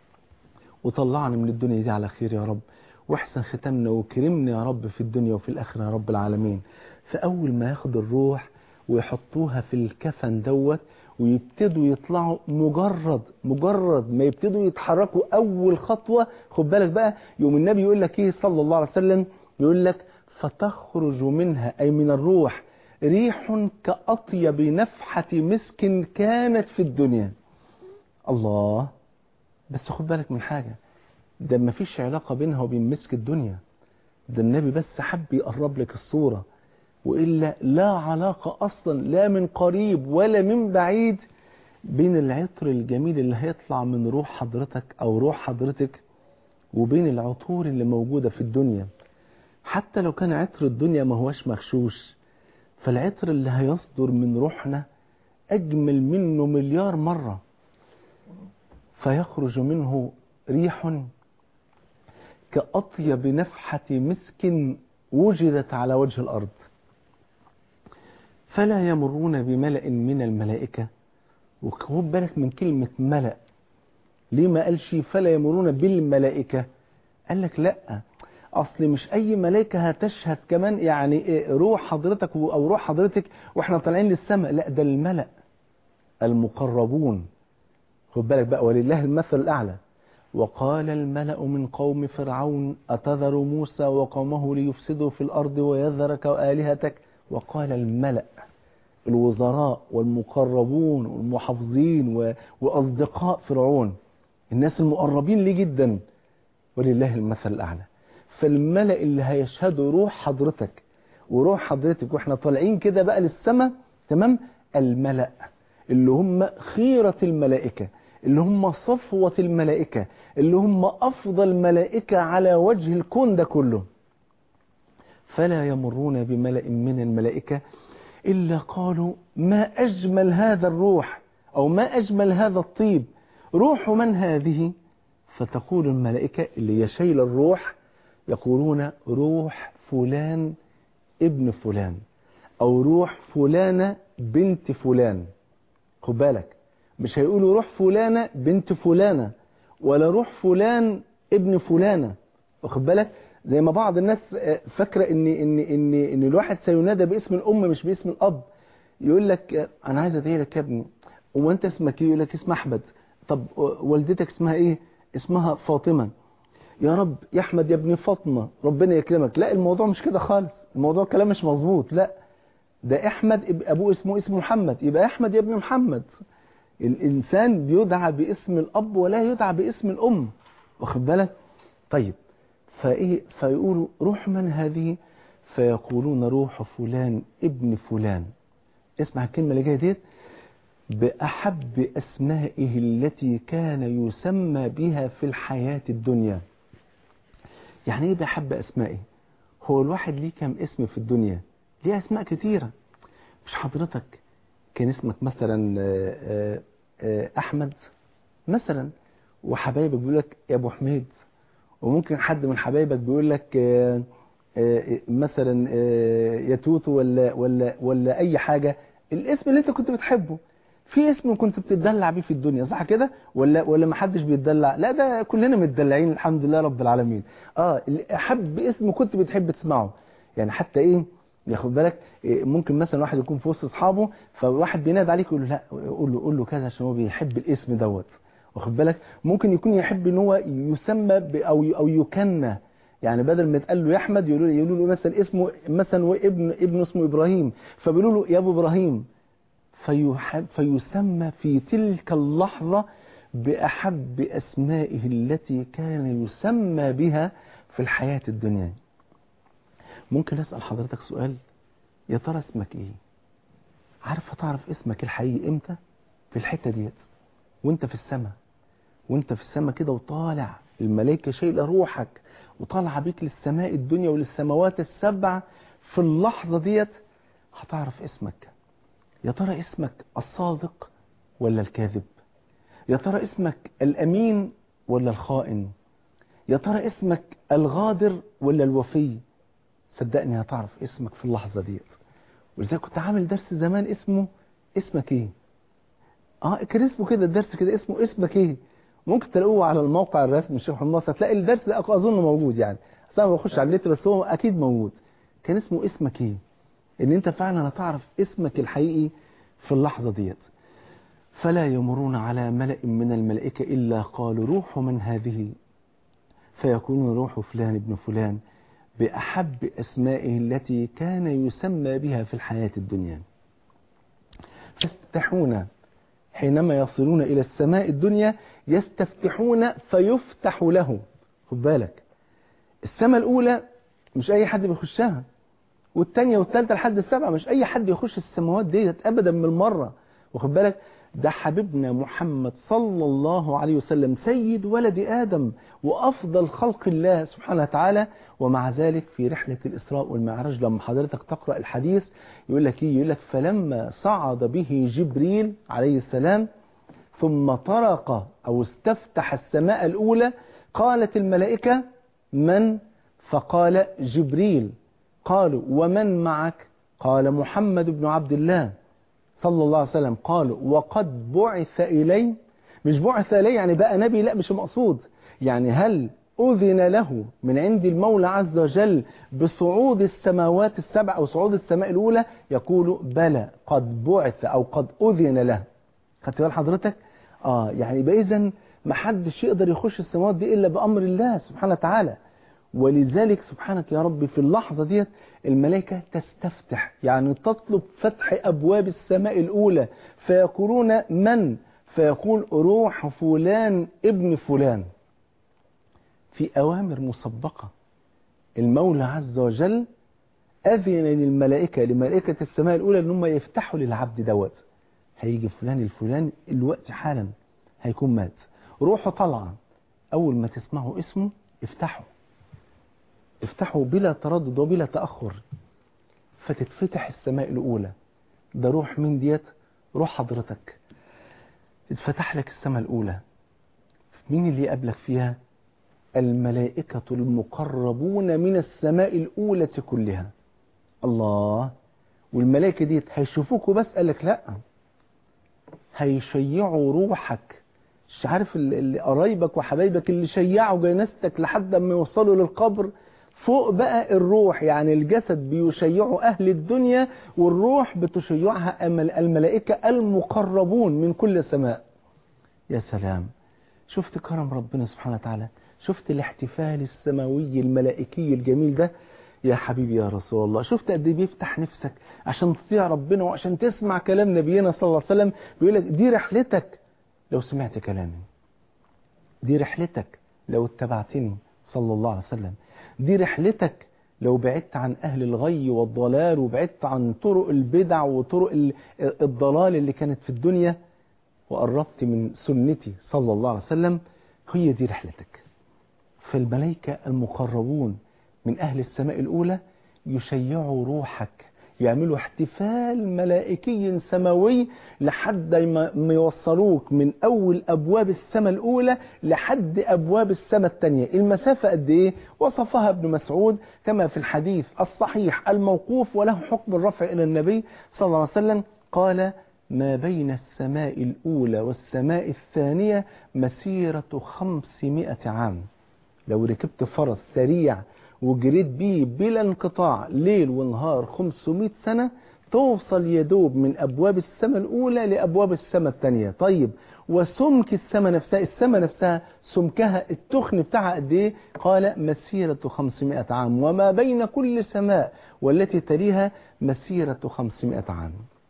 وطلعنا من الدنيا دي على خير يا رب واحسن ختمنا وكرمنا يا رب في الدنيا وفي الآخرة يا رب العالمين فأول ما ياخد الروح ويحطوها في الكفن دوت ويبتدوا يطلعوا مجرد مجرد ما يبتدوا يتحركوا أول خطوة خد بالك بقى يوم النبي يقول لك إيه صلى الله عليه وسلم يقول لك فتخرج منها أي من الروح ريح كأطيب نفحة مسك كانت في الدنيا الله بس خد بالك من حاجة ده ما فيش علاقة بينها وبين مسك الدنيا ده النبي بس حب يقرب لك الصورة وإلا لا علاقة أصلا لا من قريب ولا من بعيد بين العطر الجميل اللي هيطلع من روح حضرتك أو روح حضرتك وبين العطور اللي موجودة في الدنيا حتى لو كان عطر الدنيا ما هوش مغشوش فالعطر اللي هيصدر من روحنا أجمل منه مليار مرة فيخرج منه ريح كأطيب نفحة مسك وجدت على وجه الأرض فلا يمرون بملأ من الملائكة وخد بالك من كلمة ملأ ليه ما قالش فلا يمرون بالملائكة قال لك لا اصل مش اي ملائكة هتشهد كمان يعني إيه روح حضرتك او روح حضرتك واحنا طالعين للسماء لا ده الملأ المقربون خد بالك بقى ولله المثل الأعلى وقال الملأ من قوم فرعون أتذر موسى وقومه ليفسدوا في الأرض ويذرك وآلهتك وقال الملأ الوزراء والمقربون والمحافظين و- وأصدقاء فرعون الناس المقربين ليه جدا ولله المثل الأعلى فالملأ اللي هيشهدوا روح حضرتك وروح حضرتك واحنا طالعين كده بقى للسماء تمام الملأ اللي هم خيرة الملائكة اللي هم صفوة الملائكة اللي هم أفضل ملائكة على وجه الكون ده كله فلا يمرون بملأ من الملائكة إلا قالوا ما أجمل هذا الروح أو ما أجمل هذا الطيب روح من هذه فتقول الملائكة اللي هي شايلة الروح يقولون روح فلان ابن فلان أو روح فلانة بنت فلان خد بالك مش هيقولوا روح فلانة بنت فلانة ولا روح فلان ابن فلانة واخد بالك زي ما بعض الناس آه، فاكرة ان ان ان ان الواحد سينادى باسم الام مش باسم الاب يقول لك آه، انا عايز ادعي لك يا ابني هو انت اسمك ايه يقول لك اسم احمد طب آه، والدتك اسمها ايه اسمها فاطمة يا رب يا احمد يا ابن فاطمة ربنا يكرمك لا الموضوع مش كده خالص الموضوع كلام مش مظبوط لا ده احمد اب- ابوه اسمه اسم محمد يبقى احمد يا ابن محمد الانسان بيدعى باسم الاب ولا يدعى باسم الام واخد بالك طيب فايه فيقولوا روح من هذه فيقولون روح فلان ابن فلان اسمع الكلمه اللي جايه ديت باحب اسمائه التي كان يسمى بها في الحياه الدنيا يعني ايه بحب اسمائه هو الواحد ليه كام اسم في الدنيا ليه اسماء كتيره مش حضرتك كان اسمك مثلا آه، آه، آه، احمد مثلا وحبايبك بيقول لك يا ابو حميد وممكن حد من حبايبك بيقول لك آه، آه، مثلا آه، يا توتو ولا ولا ولا اي حاجه الاسم اللي انت كنت بتحبه في اسم كنت بتدلع بيه في الدنيا صح كده ولا ولا ما حدش بيتدلع لا ده كلنا متدلعين الحمد لله رب العالمين اه اللي احب اسم كنت بتحب تسمعه يعني حتى ايه ياخد بالك إيه، ممكن مثلا واحد يكون في وسط اصحابه فواحد بينادي عليك يقول له لا قول له قول له كذا عشان هو بيحب الاسم دوت واخد بالك ممكن يكون يحب ان هو يسمى ب- او او يكنى يعني بدل ما يتقال له يا احمد يقولوا له يقولوا له مثلا اسمه مثلا وابن ابن اسمه ابراهيم فبيقولوا له يا ابو ابراهيم فيحب فيسمى في تلك اللحظة بأحب أسمائه التي كان يسمى بها في الحياة الدنيا ممكن أسأل حضرتك سؤال يا ترى اسمك إيه عارف هتعرف اسمك الحقيقي إمتى في الحتة ديت وانت في السماء وانت في السماء كده وطالع الملائكة شايلة روحك وطالعة بيك للسماء الدنيا وللسماوات السبع في اللحظة ديت هتعرف اسمك يا ترى اسمك الصادق ولا الكاذب يا ترى اسمك الأمين ولا الخائن يا ترى اسمك الغادر ولا الوفي صدقني هتعرف اسمك في اللحظة ديت ولذلك كنت عامل درس زمان اسمه اسمك ايه اه كان اسمه كده الدرس كده اسمه اسمك ايه ممكن تلاقوه على الموقع الرسمي الشيخ محمد ناصر تلاقي الدرس ده اظن موجود يعني بس انا بخش على النت بس هو اكيد موجود كان اسمه اسمك ايه ان انت فعلا هتعرف اسمك الحقيقي في اللحظة ديت فلا يمرون على ملأ من الملائكة إلا قالوا روح من هذه فيكون روح فلان ابن فلان بأحب أسمائه التي كان يسمى بها في الحياة الدنيا يستفتحون حينما يصلون إلى السماء الدنيا يستفتحون فيفتح له خد بالك السماء الأولى مش أي حد بيخشها والتانية والتالتة لحد السبعة مش أي حد يخش السماوات ديت أبدا من المرة واخد بالك ده حبيبنا محمد صلى الله عليه وسلم سيد ولد آدم وأفضل خلق الله سبحانه وتعالى ومع ذلك في رحلة الإسراء والمعراج لما حضرتك تقرأ الحديث يقول لك إيه يقول لك فلما صعد به جبريل عليه السلام ثم طرق أو استفتح السماء الأولى قالت الملائكة من فقال جبريل قالوا ومن معك قال محمد بن عبد الله صلى الله عليه وسلم قالوا وقد بعث إلي مش بعث إلي يعني بقى نبي لا مش مقصود يعني هل أذن له من عند المولى عز وجل بصعود السماوات السبع أو صعود السماء الأولى يقول بلى قد بعث أو قد أذن له خدت بال حضرتك اه يعني يبقى اذا ما حدش يقدر يخش السماوات دي الا بامر الله سبحانه وتعالى ولذلك سبحانك يا رب في اللحظة ديت الملائكة تستفتح يعني تطلب فتح أبواب السماء الأولى فيقولون من فيقول روح فلان ابن فلان في أوامر مسبقة المولى عز وجل أذن للملائكة لملائكة السماء الأولى أن هم يفتحوا للعبد دوت هيجي فلان الفلاني الوقت حالا هيكون مات روحه طالعة أول ما تسمعوا اسمه افتحوا افتحوا بلا تردد وبلا تأخر فتتفتح السماء الأولى ده روح من ديت روح حضرتك اتفتح لك السماء الأولى مين اللي يقابلك فيها الملائكة المقربون من السماء الأولى كلها الله والملائكة ديت هيشوفوك وبس قالك لا هيشيعوا روحك مش عارف اللي قرايبك وحبايبك اللي شيعوا جنازتك لحد ما يوصلوا للقبر فوق بقى الروح يعني الجسد بيشيعه أهل الدنيا والروح بتشيعها الملائكة المقربون من كل سماء يا سلام شفت كرم ربنا سبحانه وتعالى شفت الاحتفال السماوي الملائكي الجميل ده يا حبيبي يا رسول الله شفت قد ايه بيفتح نفسك عشان تطيع ربنا وعشان تسمع كلام نبينا صلى الله عليه وسلم بيقول لك دي رحلتك لو سمعت كلامي دي رحلتك لو اتبعتني صلى الله عليه وسلم دي رحلتك لو بعدت عن أهل الغي والضلال وبعدت عن طرق البدع وطرق الضلال اللي كانت في الدنيا وقربت من سنتي صلى الله عليه وسلم هي دي رحلتك فالملائكة المقربون من أهل السماء الأولى يشيعوا روحك يعملوا احتفال ملائكي سماوي لحد ما يوصلوك من أول أبواب السماء الأولى لحد أبواب السماء الثانية المسافة قد إيه وصفها ابن مسعود كما في الحديث الصحيح الموقوف وله حكم الرفع إلى النبي صلى الله عليه وسلم قال ما بين السماء الأولى والسماء الثانية مسيرة خمسمائة عام لو ركبت فرس سريع وجريت بيه بلا انقطاع ليل ونهار 500 سنة توصل يدوب من أبواب السماء الأولى لأبواب السماء الثانية طيب وسمك السماء نفسها السماء نفسها سمكها التخن بتاعها قد ايه قال مسيرة 500 عام وما بين كل سماء والتي تليها مسيرة 500 عام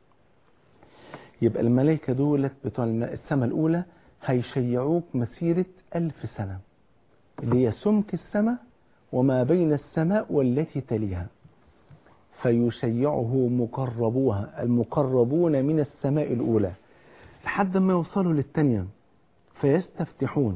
يبقى الملائكة دولت بتوع السماء الأولى هيشيعوك مسيرة ألف سنة اللي هي سمك السماء وما بين السماء والتي تليها فيشيعه مقربوها المقربون من السماء الأولى لحد ما يوصلوا للتانية فيستفتحون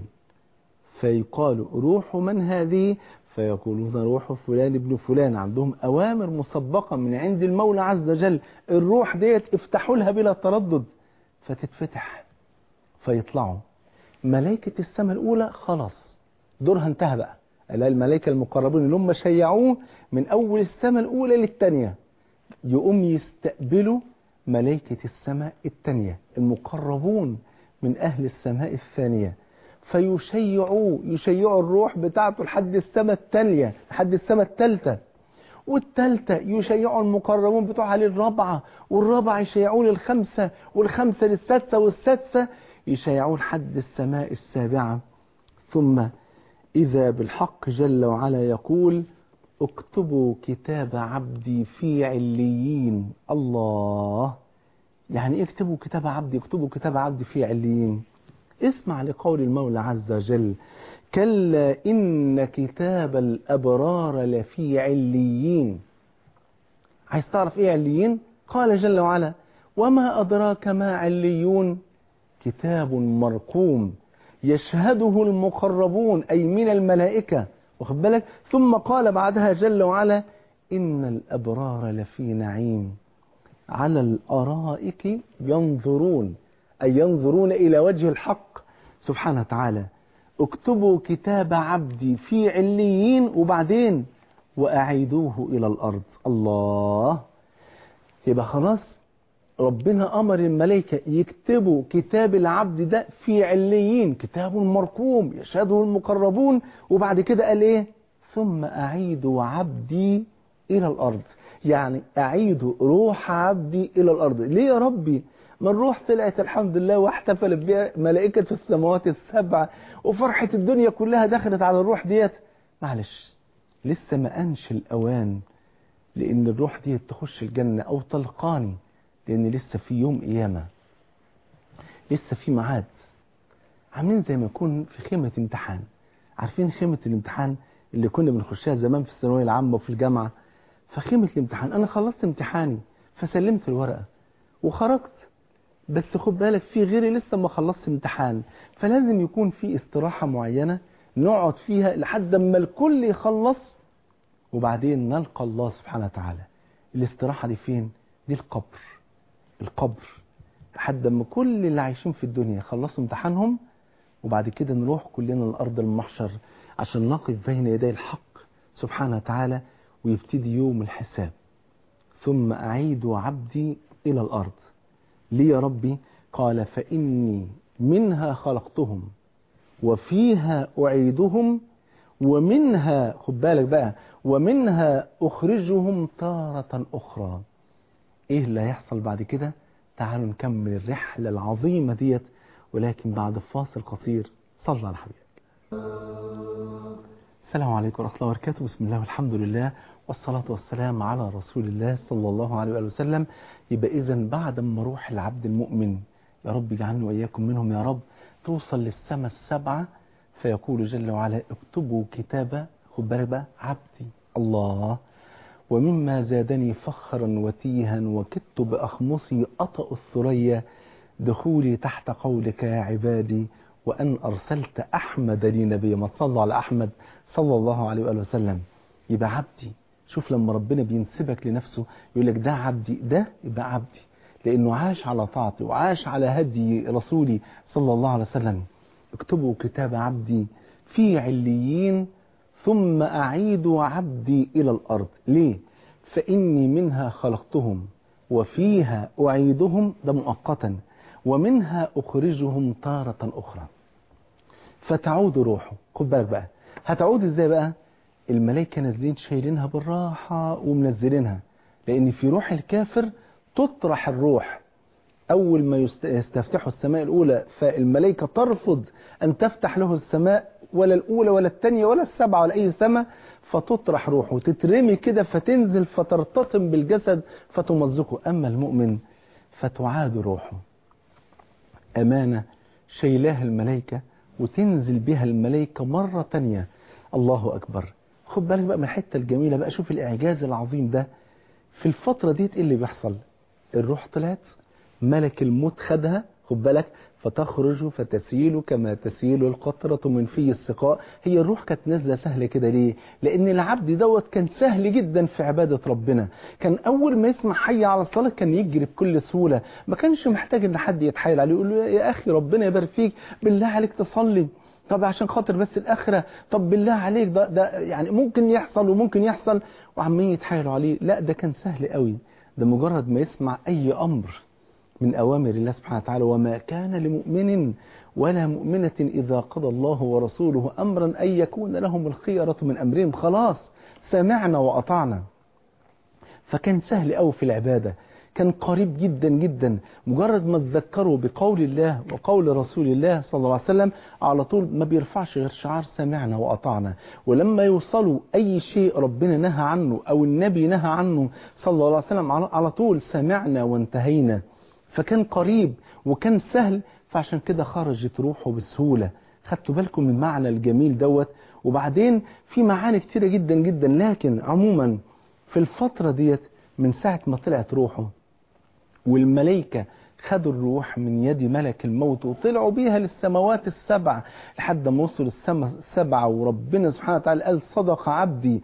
فيقال روح من هذه فيقولون روح فلان ابن فلان عندهم أوامر مسبقة من عند المولى عز وجل الروح ديت افتحوا لها بلا تردد فتتفتح فيطلعوا ملائكة السماء الأولى خلاص دورها انتهى بقى لا الملائكة المقربون اللي هم شيعوه من أول السماء الأولى للثانية يقوم يستقبلوا ملائكة السماء الثانية المقربون من أهل السماء الثانية فيشيعوا يشيعوا الروح بتاعته لحد السماء الثانية لحد السماء الثالثة والثالثة يشيعوا المقربون بتوعها للرابعة والرابعة يشيعوا للخمسة والخمسة للسادسة والسادسة يشيعوا لحد السماء السابعة ثم إذا بالحق جل وعلا يقول اكتبوا كتاب عبدي في عليين الله يعني اكتبوا كتاب عبدي اكتبوا كتاب عبدي في عليين اسمع لقول المولى عز وجل كلا إن كتاب الأبرار لفي عليين عايز تعرف ايه عليين قال جل وعلا وما أدراك ما عليون كتاب مرقوم يشهده المقربون أي من الملائكة واخد بالك ثم قال بعدها جل وعلا إن الأبرار لفي نعيم على الأرائك ينظرون أي ينظرون إلى وجه الحق سبحانه وتعالى اكتبوا كتاب عبدي في عليين وبعدين وأعيدوه إلى الأرض الله يبقى خلاص ربنا أمر الملائكة يكتبوا كتاب العبد ده في عليين كتاب مرقوم يشهده المقربون وبعد كده قال إيه ثم أعيدوا عبدي إلى الأرض يعني أعيدوا روح عبدي إلى الأرض ليه يا ربي ما الروح طلعت الحمد لله واحتفلت بها ملائكة السماوات السبع وفرحة الدنيا كلها دخلت على الروح ديت معلش لسه ما أنش الأوان لأن الروح ديت تخش الجنة أو تلقاني لأن لسه في يوم قيامة لسه في ميعاد عاملين زي ما يكون في خيمة امتحان عارفين خيمة الامتحان اللي كنا بنخشها زمان في الثانوية العامة وفي الجامعة فخيمة الامتحان أنا خلصت امتحاني فسلمت الورقة وخرجت بس خد بالك في غيري لسه ما خلصت امتحان فلازم يكون في استراحة معينة نقعد فيها لحد ما الكل يخلص وبعدين نلقى الله سبحانه وتعالى الاستراحة دي فين دي القبر القبر لحد ما كل اللي عايشين في الدنيا يخلصوا امتحانهم وبعد كده نروح كلنا لأرض المحشر عشان نقف بين يدي الحق سبحانه وتعالى ويبتدي يوم الحساب ثم أعيد عبدي إلى الأرض لي يا ربي قال فإني منها خلقتهم وفيها أعيدهم ومنها خد بالك بقى ومنها أخرجهم تارة أخرى إيه اللي هيحصل بعد كده تعالوا نكمل الرحلة العظيمة ديت ولكن بعد فاصل قصير صلى على حبيبك السلام عليكم ورحمة الله وبركاته بسم الله والحمد لله والصلاة والسلام على رسول الله صلى الله عليه وآله وسلم يبقى إذا بعد ما روح العبد المؤمن يا رب اجعلني وإياكم منهم يا رب توصل للسماء السبعة فيقول جل وعلا اكتبوا كتاب خد بالك بقى عبدي الله ومما زادني فخرا وتيها وكدت بأخمصي أطأ الثريا دخولي تحت قولك يا عبادي وأن أرسلت أحمد لي نبي ما صلى على أحمد صلى الله عليه وآله وسلم يبقى عبدي شوف لما ربنا بينسبك لنفسه يقول لك ده عبدي ده يبقى عبدي لأنه عاش على طاعتي وعاش على هدي رسولي صلى الله عليه وسلم اكتبوا كتاب عبدي في عليين ثم أعيد عبدي إلى الأرض ليه؟ فإني منها خلقتهم وفيها أعيدهم ده مؤقتا ومنها أخرجهم تارة أخرى فتعود روحه خد بالك بقى هتعود ازاي بقى الملائكة نازلين شايلينها بالراحة ومنزلينها لأن في روح الكافر تطرح الروح أول ما يستفتحوا السماء الأولى فالملائكة ترفض أن تفتح له السماء ولا الأولى ولا الثانية ولا السبعة ولا أي سماء فتطرح روحه تترمي كده فتنزل فترتطم بالجسد فتمزقه أما المؤمن فتعاد روحه أمانة شيلاها الملائكة وتنزل بها الملائكة مرة تانية الله أكبر خد بالك بقى من الحتة الجميلة بقى شوف الإعجاز العظيم ده في الفترة ديت إيه اللي بيحصل الروح طلعت ملك الموت خدها خد بالك فتخرج فتسيل كما تسيل القطرة من في السقاء هي الروح كانت نازلة سهلة كده ليه لأن العبد دوت كان سهل جدا في عبادة ربنا كان أول ما يسمع حي على الصلاة كان يجري بكل سهولة ما كانش محتاج إن حد يتحايل عليه يقول له يا أخي ربنا يبارك فيك بالله عليك تصلي طب عشان خاطر بس الآخرة طب بالله عليك ده, ده يعني ممكن يحصل وممكن يحصل وعمالين يتحايلوا عليه لا ده كان سهل قوي ده مجرد ما يسمع أي أمر من أوامر الله سبحانه وتعالى وما كان لمؤمن ولا مؤمنة إذا قضى الله ورسوله أمرا أن يكون لهم الخيرة من أمرهم خلاص سمعنا وأطعنا فكان سهل أوي في العبادة كان قريب جدا جدا مجرد ما تذكروا بقول الله وقول رسول الله صلى الله عليه وسلم على طول ما بيرفعش غير شعار سمعنا وأطعنا ولما يوصلوا أي شيء ربنا نهى عنه أو النبي نهى عنه صلى الله عليه وسلم على طول سمعنا وانتهينا فكان قريب وكان سهل فعشان كده خرجت روحه بسهولة خدتوا بالكم من المعنى الجميل دوت وبعدين في معاني كتيرة جدا جدا لكن عموما في الفترة ديت من ساعة ما طلعت روحه والملائكة خدوا الروح من يد ملك الموت وطلعوا بيها للسماوات السبع لحد ما وصلوا السماء السبعة وربنا سبحانه وتعالى قال صدق عبدي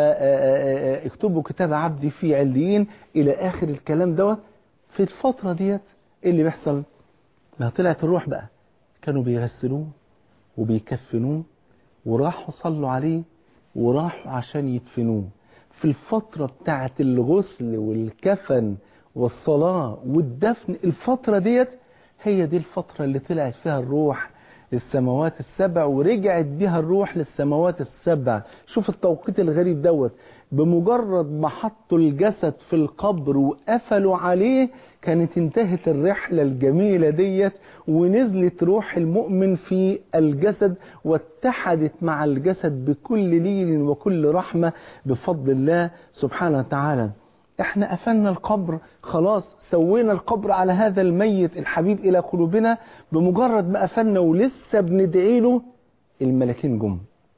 فاكتبوا كتاب عبدي في عليين إلى آخر الكلام دوت في الفترة ديت ايه اللي بيحصل ما طلعت الروح بقى كانوا بيغسلوه وبيكفنوه وراحوا صلوا عليه وراحوا عشان يدفنوه في الفترة بتاعت الغسل والكفن والصلاة والدفن الفترة ديت هي دي الفترة اللي طلعت فيها الروح للسماوات السبع ورجعت بها الروح للسماوات السبع شوف التوقيت الغريب دوت بمجرد ما حطوا الجسد في القبر وقفلوا عليه كانت انتهت الرحلة الجميلة ديت ونزلت روح المؤمن في الجسد واتحدت مع الجسد بكل لين وكل رحمة بفضل الله سبحانه وتعالى احنا قفلنا القبر خلاص سوينا القبر على هذا الميت الحبيب الى قلوبنا بمجرد ما قفلنا ولسه بندعي له الملكين جم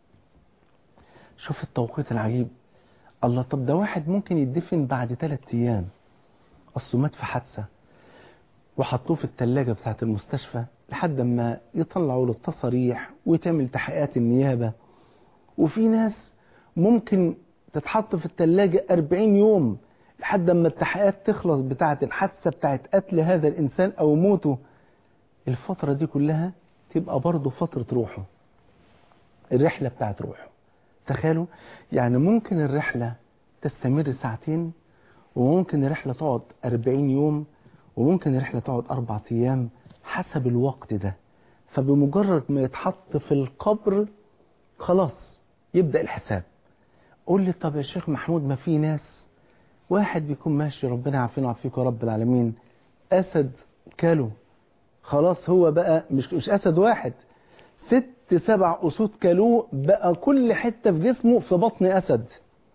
شوف التوقيت العجيب الله طب ده واحد ممكن يدفن بعد ثلاث ايام اصله مات في حادثه وحطوه في الثلاجه بتاعه المستشفى لحد ما يطلعوا له التصاريح ويتعمل تحقيقات النيابه وفي ناس ممكن تتحط في الثلاجه 40 يوم لحد ما التحقيقات تخلص بتاعه الحادثه بتاعه قتل هذا الانسان او موته الفتره دي كلها تبقى برضه فتره روحه الرحله بتاعه روحه تخيلوا يعني ممكن الرحلة تستمر ساعتين وممكن الرحلة تقعد 40 يوم وممكن الرحلة تقعد أربع أيام حسب الوقت ده فبمجرد ما يتحط في القبر خلاص يبدأ الحساب قول لي طب يا شيخ محمود ما في ناس واحد بيكون ماشي ربنا يعافينا ويعافيك يا رب العالمين أسد كاله خلاص هو بقى مش مش أسد واحد ست سبع أسود كالوه بقى كل حتة في جسمه في بطن أسد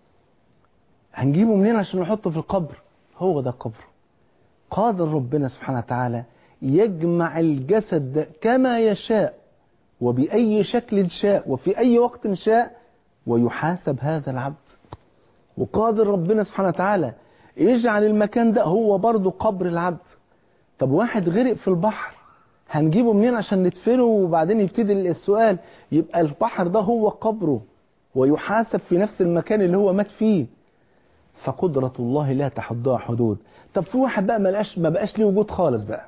هنجيبه منين عشان نحطه في القبر هو ده قبر قادر ربنا سبحانه وتعالى يجمع الجسد ده كما يشاء وبأي شكل شاء وفي أي وقت شاء ويحاسب هذا العبد وقادر ربنا سبحانه وتعالى يجعل المكان ده هو برضه قبر العبد طب واحد غرق في البحر هنجيبه منين عشان ندفنه وبعدين يبتدي السؤال يبقى البحر ده هو قبره ويحاسب في نفس المكان اللي هو مات فيه فقدرة الله لا تحدها حدود طب في واحد بقى ما بقاش ما بقاش ليه وجود خالص بقى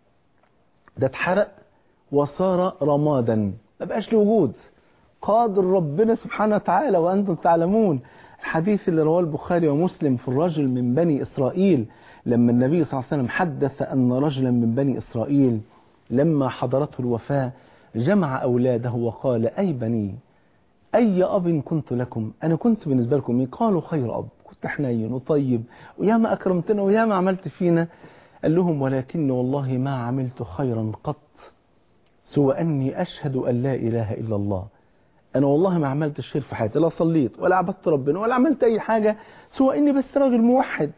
ده اتحرق وصار رمادا ما بقاش له وجود قادر ربنا سبحانه وتعالى وأنتم تعلمون الحديث اللي رواه البخاري ومسلم في الرجل من بني إسرائيل لما النبي صلى الله عليه وسلم حدث أن رجلا من بني إسرائيل لما حضرته الوفاة جمع أولاده وقال أي بني أي أب كنت لكم أنا كنت بالنسبة لكم قالوا خير أب كنت حنين وطيب ويا ما أكرمتنا ويا ما عملت فينا قال لهم ولكن والله ما عملت خيرا قط سوى أني أشهد أن لا إله إلا الله أنا والله ما عملت الشير في حياتي لا صليت ولا عبدت ربنا ولا عملت أي حاجة سوى أني بس راجل موحد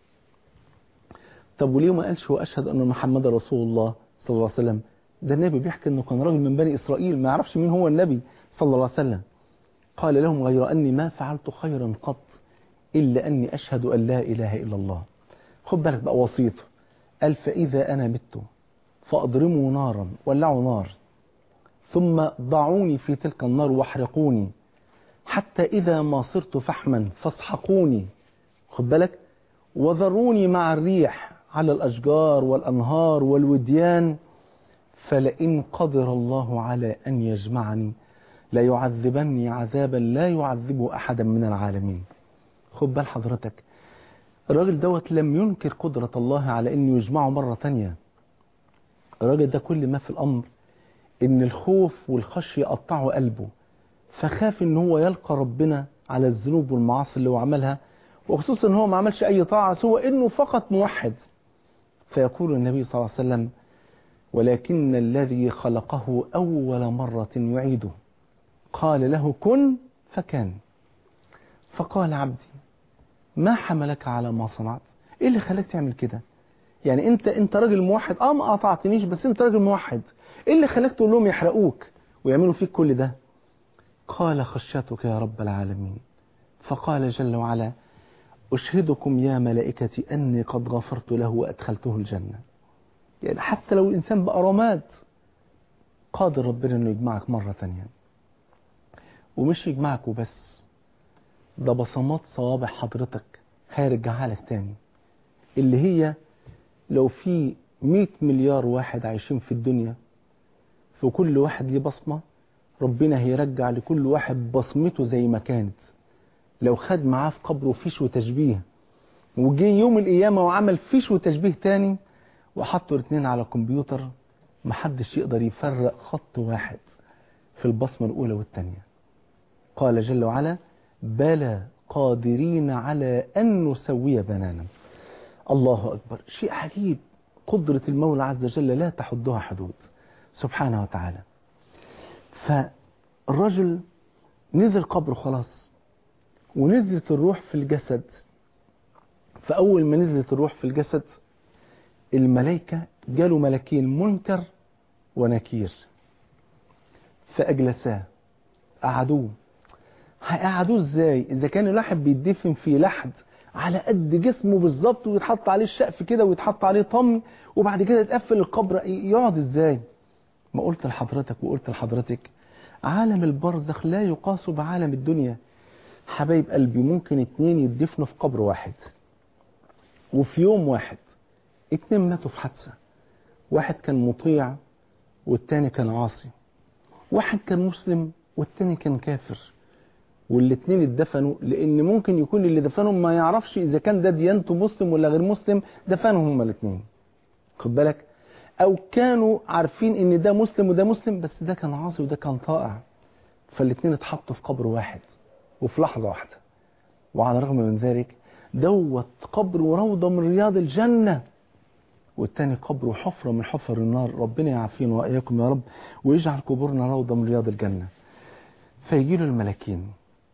طب وليه ما قالش وأشهد أن محمد رسول الله صلى الله عليه وسلم ده النبي بيحكي أنه كان راجل من بني إسرائيل ما يعرفش مين هو النبي صلى الله عليه وسلم قال لهم غير أني ما فعلت خيرا قط إلا أني أشهد أن لا إله إلا الله خد بالك بقى وصيته قال فإذا أنا مت فأضرموا نارا ولعوا نار ثم ضعوني في تلك النار واحرقوني حتى إذا ما صرت فحما فاسحقوني خد بالك وذروني مع الريح على الأشجار والأنهار والوديان فلئن قدر الله على أن يجمعني لا يعذبني عذابا لا يعذبه أحدا من العالمين خد بال حضرتك الراجل دوت لم ينكر قدرة الله على أنه يجمعه مرة تانية الراجل ده كل ما في الأمر ان الخوف والخشية قطعوا قلبه فخاف ان هو يلقى ربنا على الذنوب والمعاصي اللي هو عملها وخصوصا ان هو ما عملش اي طاعة سوى انه فقط موحد فيقول النبي صلى الله عليه وسلم ولكن الذي خلقه اول مرة يعيده قال له كن فكان فقال عبدي ما حملك على ما صنعت ايه اللي خلاك تعمل كده يعني انت انت راجل موحد اه ما قطعتنيش بس انت راجل موحد ايه اللي خلاك تقول لهم يحرقوك ويعملوا فيك كل ده قال خشيتك يا رب العالمين فقال جل وعلا أشهدكم يا ملائكتي أني قد غفرت له وأدخلته الجنة يعني حتى لو الإنسان بقى رماد قادر ربنا أنه يجمعك مرة ثانية ومش يجمعك وبس ده بصمات صوابع حضرتك هيرجعها لك تاني اللي هي لو في 100 مليار واحد عايشين في الدنيا في كل واحد ليه بصمة ربنا هيرجع لكل واحد بصمته زي ما كانت لو خد معاه في قبره فيش وتشبيه وجي يوم القيامة وعمل فيش وتشبيه تاني وحطوا الاثنين على كمبيوتر محدش يقدر يفرق خط واحد في البصمة الأولى والثانية قال جل وعلا بلى قادرين على أن نسوي بنانا الله أكبر شيء عجيب قدرة المولى عز وجل لا تحدها حدود سبحانه وتعالى فالرجل نزل قبره خلاص ونزلت الروح في الجسد فأول ما نزلت الروح في الجسد الملائكة جالوا ملكين منكر ونكير فأجلساه قعدوه هيقعدوه ازاي اذا كان الواحد بيدفن في لحد على قد جسمه بالظبط ويتحط عليه الشقف كده ويتحط عليه طمي وبعد كده يتقفل القبر يقعد ازاي ما قلت لحضرتك وقلت لحضرتك عالم البرزخ لا يقاس بعالم الدنيا حبايب قلبي ممكن اتنين يدفنوا في قبر واحد وفي يوم واحد اتنين ماتوا في حادثة واحد كان مطيع والتاني كان عاصي واحد كان مسلم والتاني كان كافر والاتنين اتدفنوا لان ممكن يكون اللي دفنهم ما يعرفش اذا كان ده ديانته مسلم ولا غير مسلم دفنهم هما الاتنين خد بالك او كانوا عارفين ان ده مسلم وده مسلم بس ده كان عاصي وده كان طائع فالاتنين اتحطوا في قبر واحد وفي لحظة واحدة وعلى الرغم من ذلك دوت قبر وروضة من رياض الجنة والتاني قبر وحفرة من حفر النار ربنا يعافينا وإياكم يا رب ويجعل قبورنا روضة من رياض الجنة فيجي له الملكين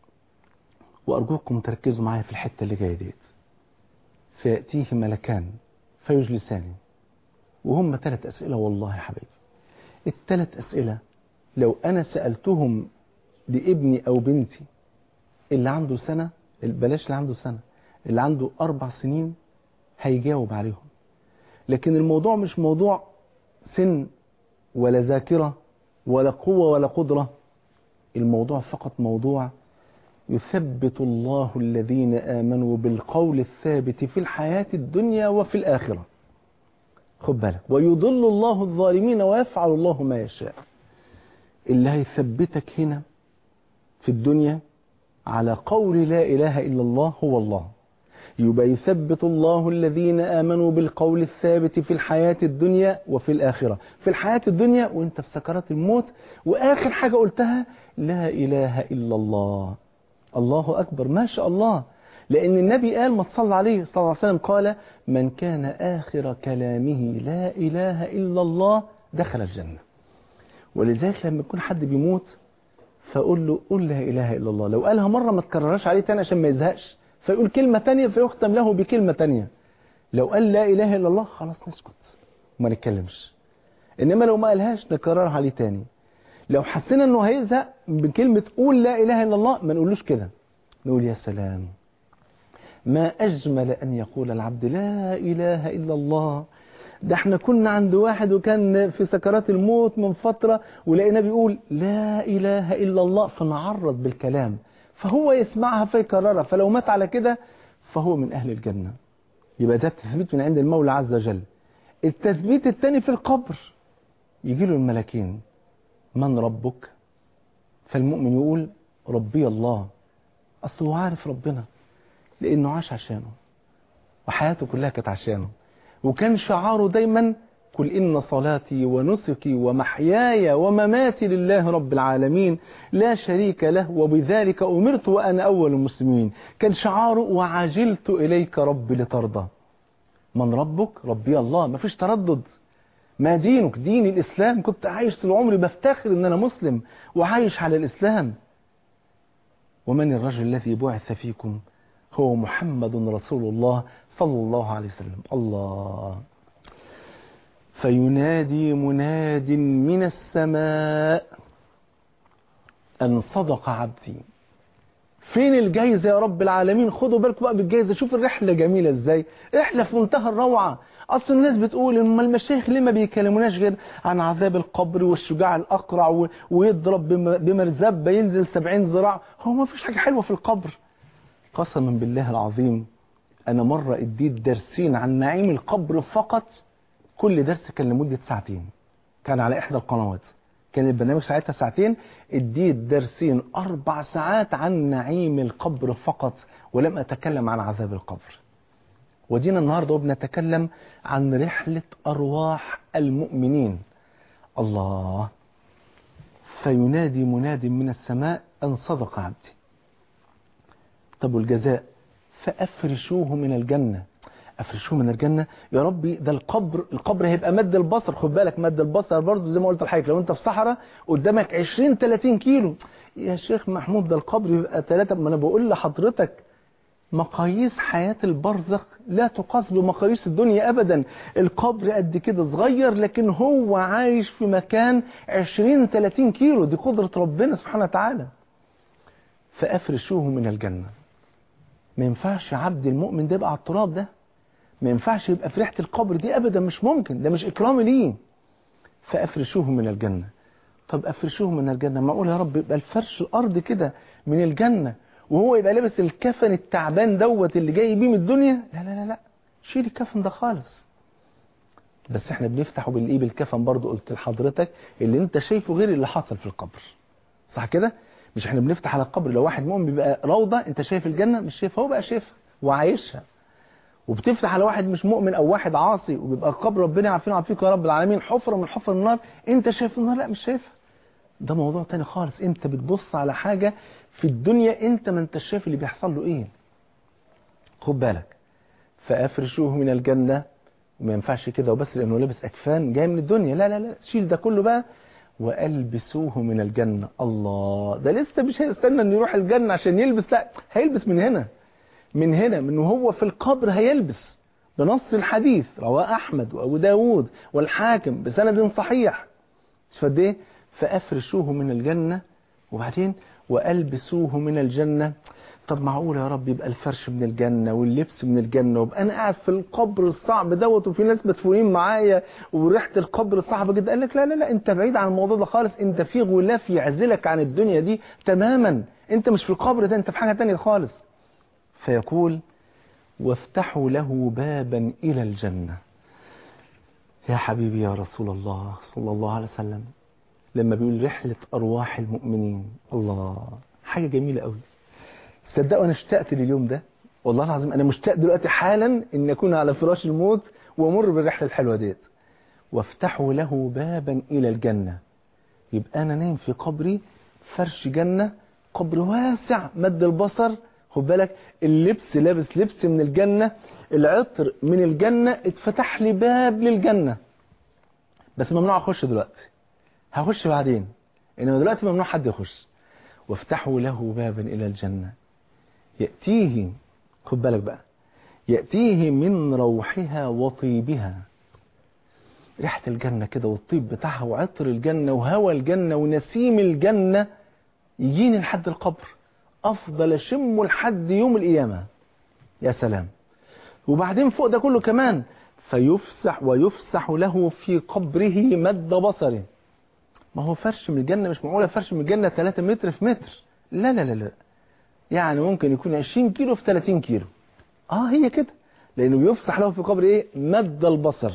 وأرجوكم تركزوا معايا في الحتة اللي جاية ديت فيأتيه ملكان فيجلسان وهم ثلاث أسئلة والله يا حبيبي الثلاث أسئلة لو أنا سألتهم لابني أو بنتي اللي عنده سنة بلاش اللي عنده سنة اللي عنده أربع سنين هيجاوب عليهم لكن الموضوع مش موضوع سن ولا ذاكرة ولا قوة ولا قدرة الموضوع فقط موضوع يثبت الله الذين آمنوا بالقول الثابت في الحياة الدنيا وفي الآخرة خد بالك ويضل الله الظالمين ويفعل الله ما يشاء اللي هيثبتك هنا في الدنيا على قول لا إله إلا الله هو الله يبقى يثبت الله الذين آمنوا بالقول الثابت في الحياة الدنيا وفي الآخرة في الحياة الدنيا وانت في سكرات الموت وآخر حاجة قلتها لا إله إلا الله الله أكبر ما شاء الله لأن النبي قال ما تصلى عليه صلى الله عليه وسلم قال من كان آخر كلامه لا إله إلا الله دخل الجنة ولذلك لما يكون حد بيموت فأقول له قل لا إله إلا الله لو قالها مرة ما تكررهاش عليه تاني عشان ما يزهقش فيقول كلمة تانية فيختم له بكلمة تانية لو قال لا إله إلا الله خلاص نسكت وما نتكلمش إنما لو ما قالهاش نكررها عليه تاني لو حسينا إنه هيزهق بكلمة قول لا إله إلا الله ما نقولوش كده نقول يا سلام ما أجمل أن يقول العبد لا إله إلا الله ده احنا كنا عند واحد وكان في سكرات الموت من فترة ولقينا بيقول لا إله إلا الله فنعرض بالكلام فهو يسمعها فيكررها فلو مات على كده فهو من أهل الجنة يبقى ده التثبيت من عند المولى عز وجل التثبيت الثاني في القبر يجي له الملكين من ربك فالمؤمن يقول ربي الله أصل هو عارف ربنا لأنه عاش عشانه وحياته كلها كانت عشانه وكان شعاره دايما قل إن صلاتي ونسكي ومحياي ومماتي لله رب العالمين لا شريك له وبذلك أمرت وأنا أول المسلمين كان شعاره وعجلت إليك رب لترضى من ربك ربي الله ما فيش تردد ما دينك دين الإسلام كنت عايش طول عمري بفتخر إن أنا مسلم وعايش على الإسلام ومن الرجل الذي بعث فيكم هو محمد رسول الله صلى الله عليه وسلم الله فينادي مناد من السماء أن صدق عبدي فين الجايزة يا رب العالمين خدوا بالكم بقى بالجايزة شوف الرحلة جميلة ازاي رحلة في منتهى الروعة أصل الناس بتقول إن المشايخ ليه ما بيكلموناش غير عن عذاب القبر والشجاع الأقرع و... ويضرب بم... بمرزبة ينزل سبعين ذراع هو ما فيش حاجة حلوة في القبر قسما بالله العظيم أنا مرة اديت درسين عن نعيم القبر فقط كل درس كان لمدة ساعتين كان على إحدى القنوات كان البرنامج ساعتها ساعتين اديت درسين أربع ساعات عن نعيم القبر فقط ولم أتكلم عن عذاب القبر ودينا النهاردة وبنتكلم عن رحلة أرواح المؤمنين الله فينادي مناد من السماء أن صدق عبدي طب والجزاء فافرشوه من الجنه افرشوه من الجنه يا ربي ده القبر القبر هيبقى مد البصر خد بالك مد البصر برضه زي ما قلت لحضرتك لو انت في صحراء قدامك 20 30 كيلو يا شيخ محمود ده القبر يبقى 3 ما انا بقول لحضرتك مقاييس حياة البرزخ لا تقاس بمقاييس الدنيا أبدا القبر قد كده صغير لكن هو عايش في مكان 20-30 كيلو دي قدرة ربنا سبحانه وتعالى فأفرشوه من الجنة ما ينفعش عبد المؤمن ده يبقى على التراب ده ما ينفعش يبقى في ريحة القبر دي أبدا مش ممكن ده مش إكرام ليه فأفرشوه من الجنة طب أفرشوه من الجنة ما أقول يا رب يبقى الفرش الأرض كده من الجنة وهو يبقى لابس الكفن التعبان دوت اللي جاي بيه من الدنيا لا لا لا لا شيل الكفن ده خالص بس احنا بنفتحه بالايه بالكفن برضه قلت لحضرتك اللي انت شايفه غير اللي حصل في القبر صح كده مش احنا بنفتح على القبر لو واحد مؤمن بيبقى روضه انت شايف الجنه مش شايفها هو بقى شايفها وعايشها وبتفتح على واحد مش مؤمن او واحد عاصي وبيبقى القبر ربنا يعافينا ويعافيك يا رب العالمين حفره من حفر النار انت شايف النار لا مش شايفها ده موضوع تاني خالص انت بتبص على حاجه في الدنيا انت ما انت شايف اللي بيحصل له ايه خد بالك فافرشوه من الجنه وما ينفعش كده وبس لانه لابس اكفان جاي من الدنيا لا لا لا شيل ده كله بقى والبسوه من الجنه الله ده لسه مش هيستنى انه يروح الجنه عشان يلبس لا هيلبس من هنا من هنا من وهو في القبر هيلبس بنص الحديث رواه احمد وابو داود والحاكم بسند صحيح مش فد ايه فافرشوه من الجنه وبعدين والبسوه من الجنه طب معقول يا رب يبقى الفرش من الجنة واللبس من الجنة وابقى أنا قاعد في القبر الصعب دوت وفي ناس مدفونين معايا وريحة القبر صعبة جدا قال لك لا لا لا أنت بعيد عن الموضوع ده خالص أنت في غلاف يعزلك عن الدنيا دي تماما أنت مش في القبر ده أنت في حاجة تانية خالص فيقول وافتحوا له بابا إلى الجنة يا حبيبي يا رسول الله صلى الله عليه وسلم لما بيقول رحلة أرواح المؤمنين الله حاجة جميلة قوي صدقوا انا اشتقت لليوم ده والله العظيم انا مشتاق دلوقتي حالا ان اكون على فراش الموت وامر بالرحله الحلوه ديت وافتحوا له بابا الى الجنه يبقى انا نايم في قبري فرش جنه قبر واسع مد البصر خد بالك اللبس لابس لبس من الجنه العطر من الجنه اتفتح لي باب للجنه بس ممنوع اخش دلوقتي هخش بعدين انما دلوقتي ممنوع حد يخش وافتحوا له بابا الى الجنه يأتيه خد بالك بقى يأتيه من روحها وطيبها ريحة الجنة كده والطيب بتاعها وعطر الجنة وهوى الجنة ونسيم الجنة يجيني لحد القبر أفضل أشمه لحد يوم القيامة يا سلام وبعدين فوق ده كله كمان فيفسح ويفسح له في قبره مد بصره ما هو فرش من الجنة مش معقولة فرش من الجنة 3 متر في متر لا لا لا لا يعني ممكن يكون 20 كيلو في 30 كيلو اه هي كده لانه يفسح له في قبر ايه مد البصر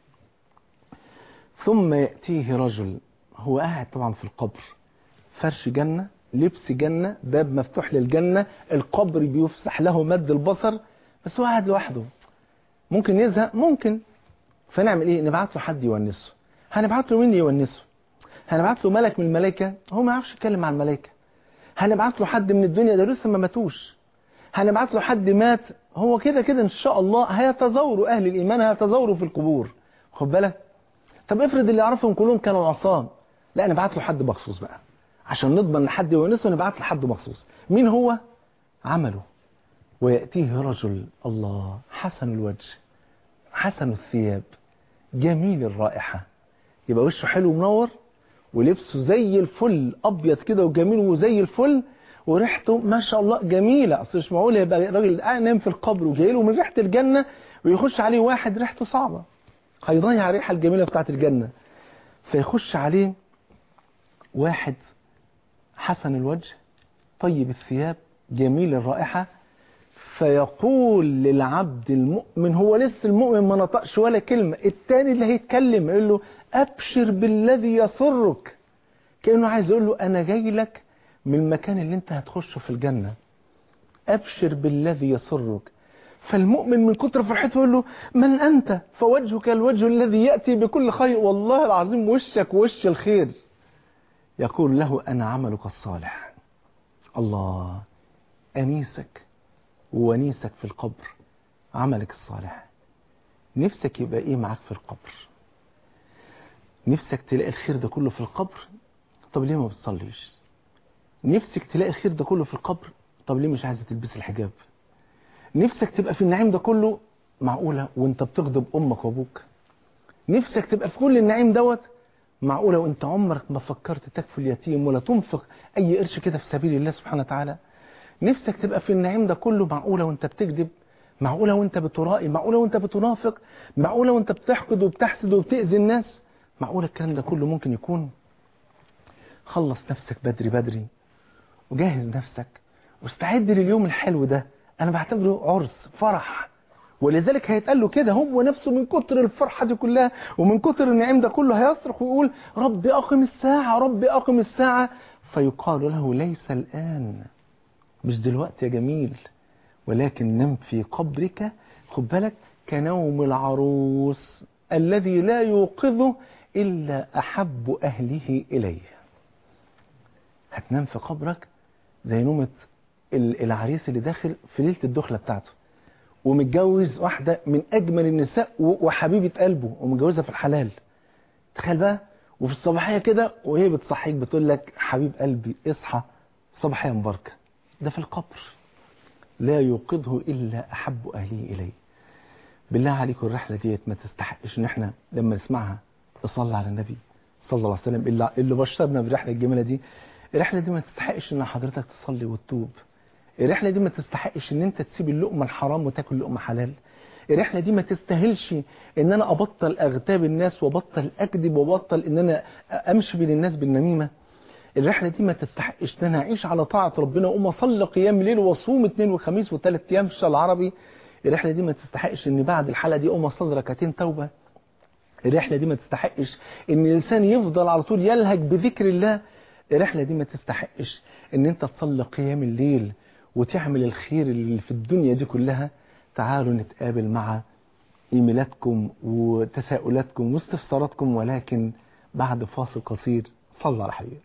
ثم يأتيه رجل هو قاعد طبعا في القبر فرش جنة لبس جنة باب مفتوح للجنة القبر بيفسح له مد البصر بس هو قاعد لوحده ممكن يزهق ممكن فنعمل ايه نبعت له حد يونسه هنبعت له مين يونسه هنبعت له ملك من الملائكة هو ما يعرفش يتكلم مع الملائكة هنبعت له حد من الدنيا ده لسه ما ماتوش هنبعت له حد مات هو كده كده ان شاء الله هيتزوروا اهل الايمان هيتزوروا في القبور خد بالك طب افرض اللي يعرفهم كلهم كانوا عصام لا نبعت له حد مخصوص بقى عشان نضمن لحد يونسه نبعت له حد مخصوص مين هو عمله ويأتيه رجل الله حسن الوجه حسن الثياب جميل الرائحة يبقى وشه حلو منور ولبسه زي الفل ابيض كده وجميل وزي الفل وريحته ما شاء الله جميله اصل مش معقول يبقى راجل قاعد نايم في القبر وجاي له من ريحه الجنه ويخش عليه واحد ريحته صعبه هيضيع الريحه الجميله بتاعه الجنه فيخش عليه واحد حسن الوجه طيب الثياب جميل الرائحه فيقول للعبد المؤمن هو لسه المؤمن ما نطقش ولا كلمة التاني اللي هيتكلم يقول له أبشر بالذي يسرك كأنه عايز يقول له أنا جاي لك من المكان اللي انت هتخشه في الجنة أبشر بالذي يسرك فالمؤمن من كتر فرحته يقول له من أنت فوجهك الوجه الذي يأتي بكل خير والله العظيم وشك وش الخير يقول له أنا عملك الصالح الله أنيسك وونيسك في القبر عملك الصالح نفسك يبقى ايه معاك في القبر نفسك تلاقي الخير ده كله في القبر طب ليه ما بتصليش نفسك تلاقي الخير ده كله في القبر طب ليه مش عايزه تلبس الحجاب نفسك تبقى في النعيم ده كله معقوله وانت بتغضب امك وابوك نفسك تبقى في كل النعيم دوت معقوله وانت عمرك ما فكرت تكفي اليتيم ولا تنفق اي قرش كده في سبيل الله سبحانه وتعالى نفسك تبقى في النعيم ده كله معقوله وانت بتكذب معقوله وانت بترائي معقوله وانت بتنافق معقوله وانت بتحقد وبتحسد وبتاذي الناس معقوله الكلام ده كله ممكن يكون خلص نفسك بدري بدري وجهز نفسك واستعد لليوم الحلو ده انا بعتبره عرس فرح ولذلك هيتقال له كده هو نفسه من كتر الفرحة دي كلها ومن كتر النعيم ده كله هيصرخ ويقول ربي أقم الساعة ربي أقم الساعة فيقال له ليس الآن مش دلوقتي يا جميل ولكن نم في قبرك خد بالك كنوم العروس الذي لا يوقظه إلا أحب أهله إليه هتنام في قبرك زي نومة العريس اللي داخل في ليلة الدخلة بتاعته ومتجوز واحدة من أجمل النساء وحبيبة قلبه ومتجوزها في الحلال تخيل بقى وفي الصباحية كده وهي بتصحيك بتقول لك حبيب قلبي اصحى صباحية مباركة ده في القبر لا يوقظه إلا أحب أهلي إليه بالله عليكم الرحلة ديت ما تستحقش إن احنا لما نسمعها نصلي على النبي صلى الله عليه وسلم اللي, اللي بشرنا بالرحلة الجميلة دي الرحلة دي ما تستحقش إن حضرتك تصلي وتتوب الرحلة دي ما تستحقش ان انت تسيب اللقمة الحرام وتاكل لقمة حلال الرحلة دي ما تستاهلش ان انا ابطل اغتاب الناس وابطل اكذب وابطل ان انا امشي بين الناس بالنميمة الرحلة دي ما تستحقش ان انا اعيش على طاعة ربنا واقوم اصلي قيام ليل واصوم اثنين وخميس وثلاث ايام في الشهر العربي الرحلة دي ما تستحقش ان بعد الحلقة دي اقوم اصلي ركعتين توبة الرحلة دي ما تستحقش ان الانسان يفضل على طول يلهج بذكر الله الرحلة دي ما تستحقش ان انت تصلي قيام الليل وتعمل الخير اللي في الدنيا دي كلها تعالوا نتقابل مع ايميلاتكم وتساؤلاتكم واستفساراتكم ولكن بعد فاصل قصير صلى على حبيبك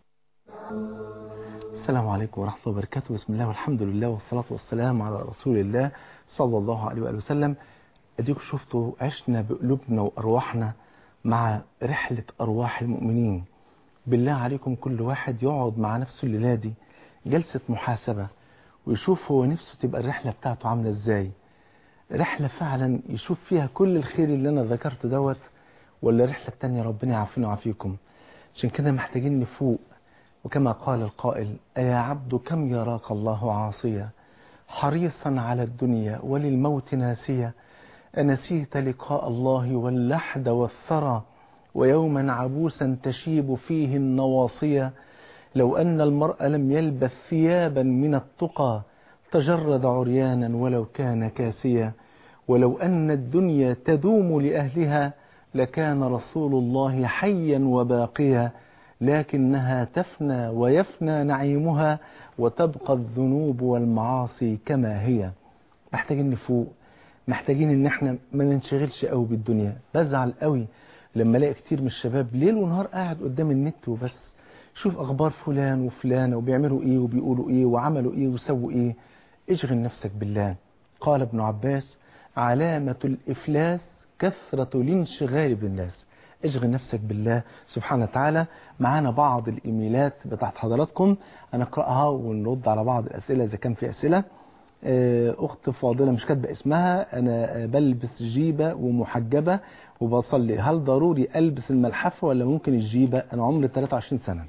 السلام عليكم ورحمة الله وبركاته بسم الله والحمد لله والصلاة والسلام على رسول الله صلى الله عليه وآله وسلم اديكم شفتوا عشنا بقلوبنا وأرواحنا مع رحلة أرواح المؤمنين بالله عليكم كل واحد يقعد مع نفسه الليلة دي جلسة محاسبة ويشوف هو نفسه تبقى الرحلة بتاعته عاملة ازاي رحلة فعلا يشوف فيها كل الخير اللي انا ذكرته دوت ولا رحلة تانية ربنا يعافينا ويعافيكم عشان كده محتاجين نفوق وكما قال القائل أيا عبد كم يراك الله عاصيا حريصا على الدنيا وللموت ناسيا أنسيت لقاء الله واللحد والثرى ويوما عبوسا تشيب فيه النواصيا لو أن المرء لم يلبث ثيابا من التقى تجرد عريانا ولو كان كاسيا ولو أن الدنيا تدوم لأهلها لكان رسول الله حيا وباقيا لكنها تفنى ويفنى نعيمها وتبقى الذنوب والمعاصي كما هي محتاجين نفوق محتاجين ان احنا ما ننشغلش قوي بالدنيا بزعل قوي لما الاقي كتير من الشباب ليل ونهار قاعد قدام النت وبس شوف اخبار فلان وفلانة وبيعملوا ايه وبيقولوا ايه وعملوا ايه وسووا ايه اشغل نفسك بالله قال ابن عباس علامة الافلاس كثرة الانشغال بالناس اشغل نفسك بالله سبحانه وتعالى معانا بعض الايميلات بتاعت حضراتكم هنقراها ونرد على بعض الاسئله اذا كان في اسئله اخت فاضله مش كاتبه اسمها انا بلبس جيبه ومحجبه وبصلي هل ضروري البس الملحفه ولا ممكن الجيبه انا عمري 23 سنه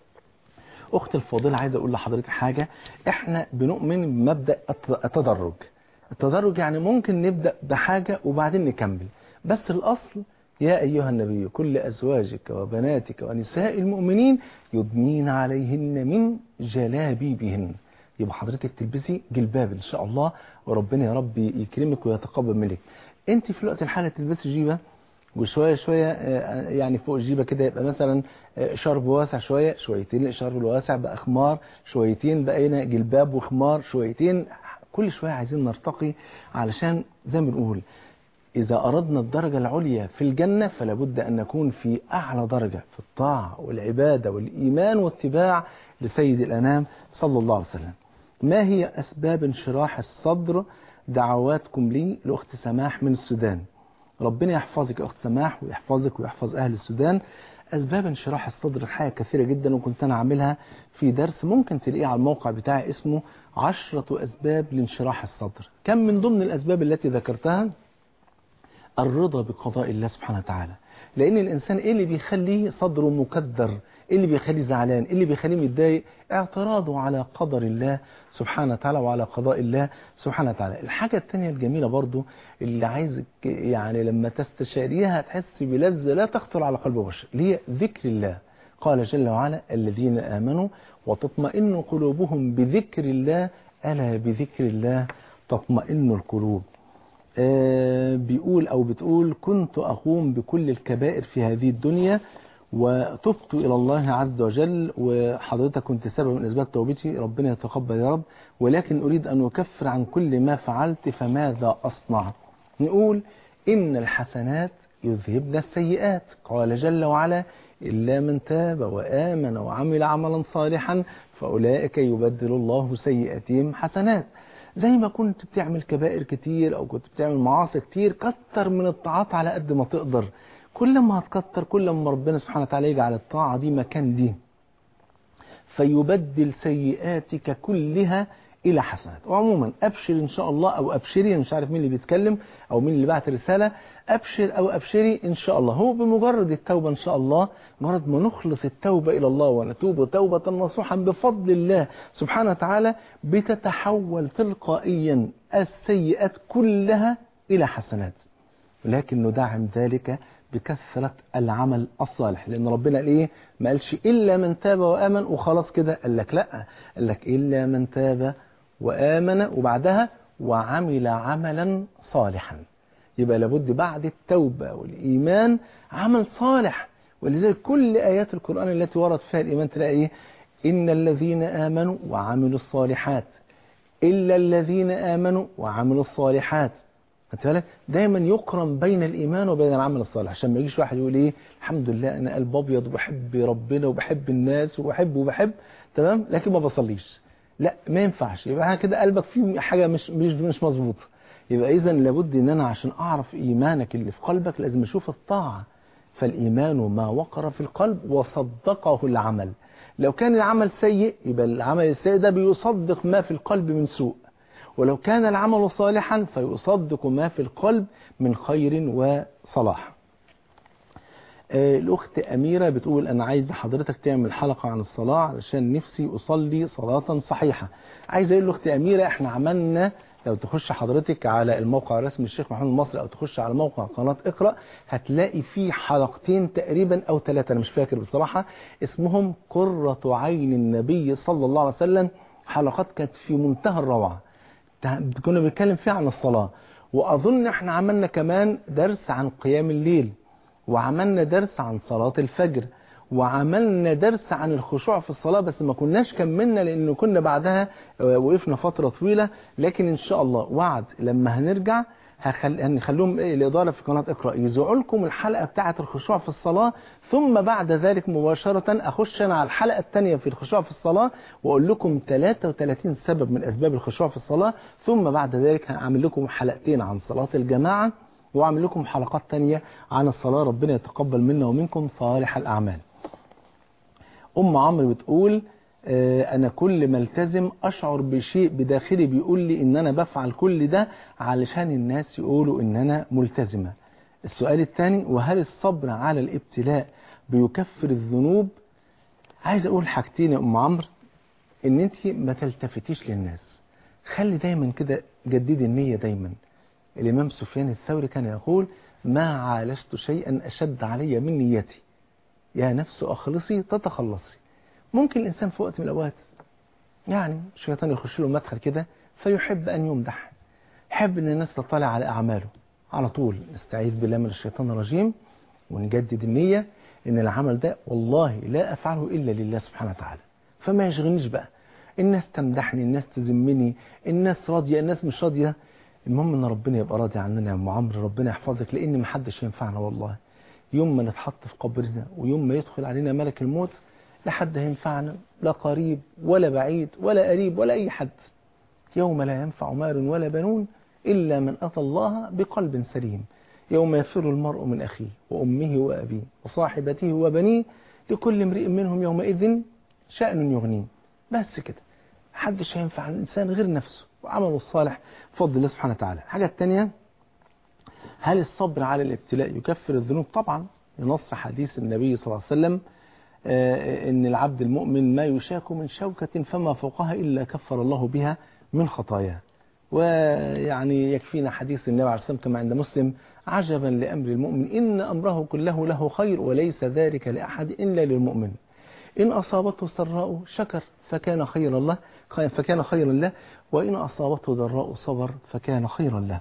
اخت الفاضله عايز اقول لحضرتك حاجه احنا بنؤمن بمبدا التدرج التدرج يعني ممكن نبدا بحاجه وبعدين نكمل بس الاصل يا أيها النبي كل أزواجك وبناتك ونساء المؤمنين يدنين عليهن من جلابيبهن يبقى حضرتك تلبسي جلباب إن شاء الله وربنا يا رب يكرمك ويتقبل منك أنت في الوقت الحالي تلبسي جيبة وشوية شوية يعني فوق الجيبة كده يبقى مثلا شرب واسع شوية شويتين الشرب الواسع بقى خمار شويتين بقينا جلباب وخمار شويتين كل شوية عايزين نرتقي علشان زي ما بنقول إذا أردنا الدرجة العليا في الجنة فلا بد أن نكون في أعلى درجة في الطاعة والعبادة والإيمان والاتباع لسيد الأنام صلى الله عليه وسلم ما هي أسباب انشراح الصدر دعواتكم لي الأخت سماح من السودان ربنا يحفظك يا أخت سماح ويحفظك ويحفظ أهل السودان أسباب انشراح الصدر الحقيقة كثيرة جدا وكنت أنا عاملها في درس ممكن تلاقيه على الموقع بتاعي اسمه عشرة أسباب لانشراح الصدر كم من ضمن الأسباب التي ذكرتها الرضا بقضاء الله سبحانه وتعالى لأن الإنسان إيه اللي بيخليه صدره مكدر إيه اللي بيخليه زعلان إيه اللي بيخليه متضايق اعتراضه على قدر الله سبحانه وتعالى وعلى قضاء الله سبحانه وتعالى الحاجة التانية الجميلة برضو اللي عايزك يعني لما تستشاريها تحس بلذة لا تخطر على قلب بشر اللي هي ذكر الله قال جل وعلا الذين آمنوا وتطمئن قلوبهم بذكر الله ألا بذكر الله تطمئن القلوب آه بيقول أو بتقول كنت أقوم بكل الكبائر في هذه الدنيا وتبت إلى الله عز وجل وحضرتك كنت سبب من أسباب توبتي ربنا يتقبل يا رب ولكن أريد أن أكفر عن كل ما فعلت فماذا أصنع نقول إن الحسنات يذهبن السيئات قال جل وعلا إلا من تاب وآمن وعمل عملا صالحا فأولئك يبدل الله سيئاتهم حسنات زي ما كنت بتعمل كبائر كتير أو كنت بتعمل معاصي كتير كتر من الطاعات على قد ما تقدر كل ما هتكتر كل ما ربنا سبحانه وتعالى يجعل الطاعة دي مكان دي فيبدل سيئاتك كلها إلى حسنات وعموما أبشر إن شاء الله أو أبشري مش عارف مين اللي بيتكلم أو مين اللي بعت رسالة أبشر أو أبشري إن شاء الله هو بمجرد التوبة إن شاء الله مجرد ما نخلص التوبة إلى الله ونتوب توبة نصوحا بفضل الله سبحانه وتعالى بتتحول تلقائيا السيئات كلها إلى حسنات ولكن ندعم ذلك بكثرة العمل الصالح لأن ربنا قال إيه ما قالش إلا من تاب وآمن وخلاص كده قال لك لا قال لك إلا من تاب وآمن وبعدها وعمل عملا صالحا يبقى لابد بعد التوبة والإيمان عمل صالح ولذلك كل آيات القرآن التي ورد فيها الإيمان تلاقي إيه إن الذين آمنوا وعملوا الصالحات إلا الذين آمنوا وعملوا الصالحات خدت بالك دايما يقرن بين الايمان وبين العمل الصالح عشان ما يجيش واحد يقول ايه الحمد لله انا قلب ابيض وبحب ربنا وبحب الناس وبحب وبحب تمام لكن ما بصليش لا ما ينفعش يبقى كده قلبك فيه حاجه مش مش مش مظبوطه يبقى اذا لابد ان انا عشان اعرف ايمانك اللي في قلبك لازم اشوف الطاعه فالايمان ما وقر في القلب وصدقه العمل لو كان العمل سيء يبقى العمل السيء ده بيصدق ما في القلب من سوء ولو كان العمل صالحا فيصدق ما في القلب من خير وصلاح الأخت أميرة بتقول أنا عايز حضرتك تعمل حلقة عن الصلاة علشان نفسي أصلي صلاة صحيحة عايز أقول لأخت أميرة إحنا عملنا لو تخش حضرتك على الموقع الرسمي الشيخ محمد المصري أو تخش على موقع قناة اقرأ هتلاقي فيه حلقتين تقريبا أو ثلاثة أنا مش فاكر بصراحة اسمهم قرة عين النبي صلى الله عليه وسلم حلقات كانت في منتهى الروعة كنا بنتكلم فيها عن الصلاة وأظن احنا عملنا كمان درس عن قيام الليل وعملنا درس عن صلاة الفجر وعملنا درس عن الخشوع في الصلاة بس ما كناش كملنا لأنه كنا بعدها وقفنا فترة طويلة لكن إن شاء الله وعد لما هنرجع هخل... هنخليهم إيه الإدارة في قناة اقرأ يذيعوا لكم الحلقة بتاعة الخشوع في الصلاة ثم بعد ذلك مباشرة أخش أنا على الحلقة الثانية في الخشوع في الصلاة وأقول لكم 33 سبب من أسباب الخشوع في الصلاة ثم بعد ذلك هعمل لكم حلقتين عن صلاة الجماعة وأعمل لكم حلقات تانية عن الصلاة ربنا يتقبل منا ومنكم صالح الأعمال أم عمرو بتقول أنا كل ما التزم أشعر بشيء بداخلي بيقول لي إن أنا بفعل كل ده علشان الناس يقولوا إن أنا ملتزمة السؤال الثاني وهل الصبر على الابتلاء بيكفر الذنوب عايز أقول حاجتين يا أم عمرو إن أنت ما تلتفتيش للناس خلي دايما كده جددي النية دايما الإمام سفيان الثوري كان يقول ما عالجت شيئا أشد علي من نيتي يا نفس أخلصي تتخلصي ممكن الإنسان في وقت من الأوقات يعني الشيطان يخش له مدخل كده فيحب أن يمدح يحب أن الناس تطلع على أعماله على طول نستعيذ بالله من الشيطان الرجيم ونجدد النية أن العمل ده والله لا أفعله إلا لله سبحانه وتعالى فما يشغلنيش بقى الناس تمدحني الناس تذمني الناس راضية الناس مش راضية المهم ان ربنا يبقى راضي عننا يا ام عمرو ربنا يحفظك لان محدش ينفعنا والله يوم ما نتحط في قبرنا ويوم ما يدخل علينا ملك الموت لا حد هينفعنا لا قريب ولا بعيد ولا قريب ولا أي حد يوم لا ينفع مال ولا بنون إلا من أتى الله بقلب سليم يوم يفر المرء من أخيه وأمه وأبيه وصاحبته وبنيه لكل امرئ منهم يومئذ شأن يغنيه بس كده محدش هينفع الإنسان غير نفسه وعمله الصالح بفضل الله سبحانه وتعالى الحاجة الثانية هل الصبر على الابتلاء يكفر الذنوب طبعا لنص حديث النبي صلى الله عليه وسلم آه، ان العبد المؤمن ما يشاك من شوكة فما فوقها إلا كفر الله بها من خطاياه ويعني يكفينا حديث النبي عليه الصلاة والسلام كما عند مسلم عجبا لأمر المؤمن إن أمره كله له خير وليس ذلك لأحد إلا للمؤمن إن أصابته سراء شكر فكان خيرا له فكان خيرا له وإن أصابته ضراء صبر فكان خيرا له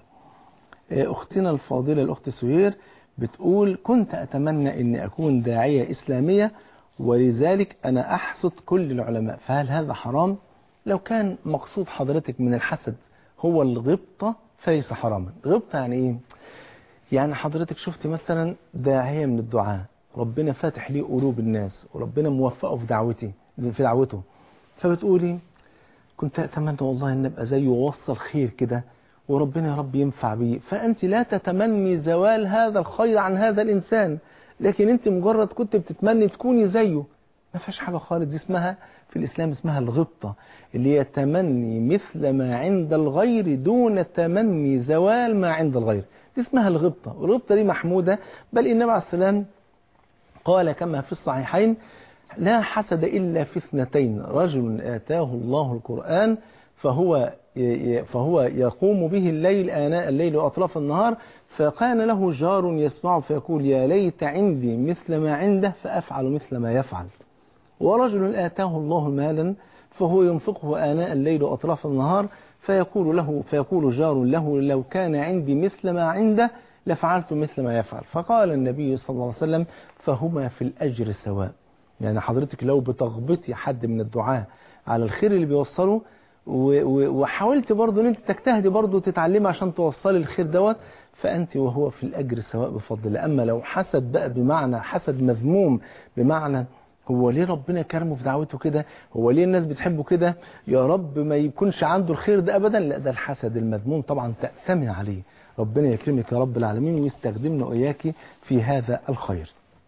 أختنا الفاضلة الأخت سهير بتقول كنت أتمنى أني أكون داعية إسلامية ولذلك أنا أحسد كل العلماء فهل هذا حرام؟ لو كان مقصود حضرتك من الحسد هو الغبطة فليس حراما غبطة يعني إيه؟ يعني حضرتك شفت مثلا داعية من الدعاء ربنا فاتح ليه قلوب الناس وربنا موفقه في دعوتي في دعوته فبتقولي كنت أتمنى والله أن أبقى زيه ووصل خير كده وربنا يا رب ينفع بيه فأنت لا تتمني زوال هذا الخير عن هذا الإنسان لكن أنت مجرد كنت بتتمني تكوني زيه ما فيش حاجة خالص دي اسمها في الإسلام اسمها الغبطة اللي هي تمني مثل ما عند الغير دون تمني زوال ما عند الغير دي اسمها الغبطة والغبطة دي محمودة بل النبي عليه السلام قال كما في الصحيحين لا حسد إلا في اثنتين رجل آتاه الله القرآن فهو فهو يقوم به الليل آناء الليل وأطراف النهار فكان له جار يسمع فيقول يا ليت عندي مثل ما عنده فأفعل مثل ما يفعل ورجل آتاه الله مالا فهو ينفقه آناء الليل وأطراف النهار فيقول له فيقول جار له لو كان عندي مثل ما عنده لفعلت مثل ما يفعل فقال النبي صلى الله عليه وسلم فهما في الأجر سواء يعني حضرتك لو بتغبطي حد من الدعاء على الخير اللي بيوصله وحاولت برضه ان انت تجتهدي برضه تتعلمي عشان توصلي الخير دوت فانت وهو في الاجر سواء بفضل الله اما لو حسد بقى بمعنى حسد مذموم بمعنى هو ليه ربنا كرمه في دعوته كده هو ليه الناس بتحبه كده يا رب ما يكونش عنده الخير ده ابدا لا ده الحسد المذموم طبعا تأتمي عليه ربنا يكرمك يا رب العالمين ويستخدمنا وإياك في هذا الخير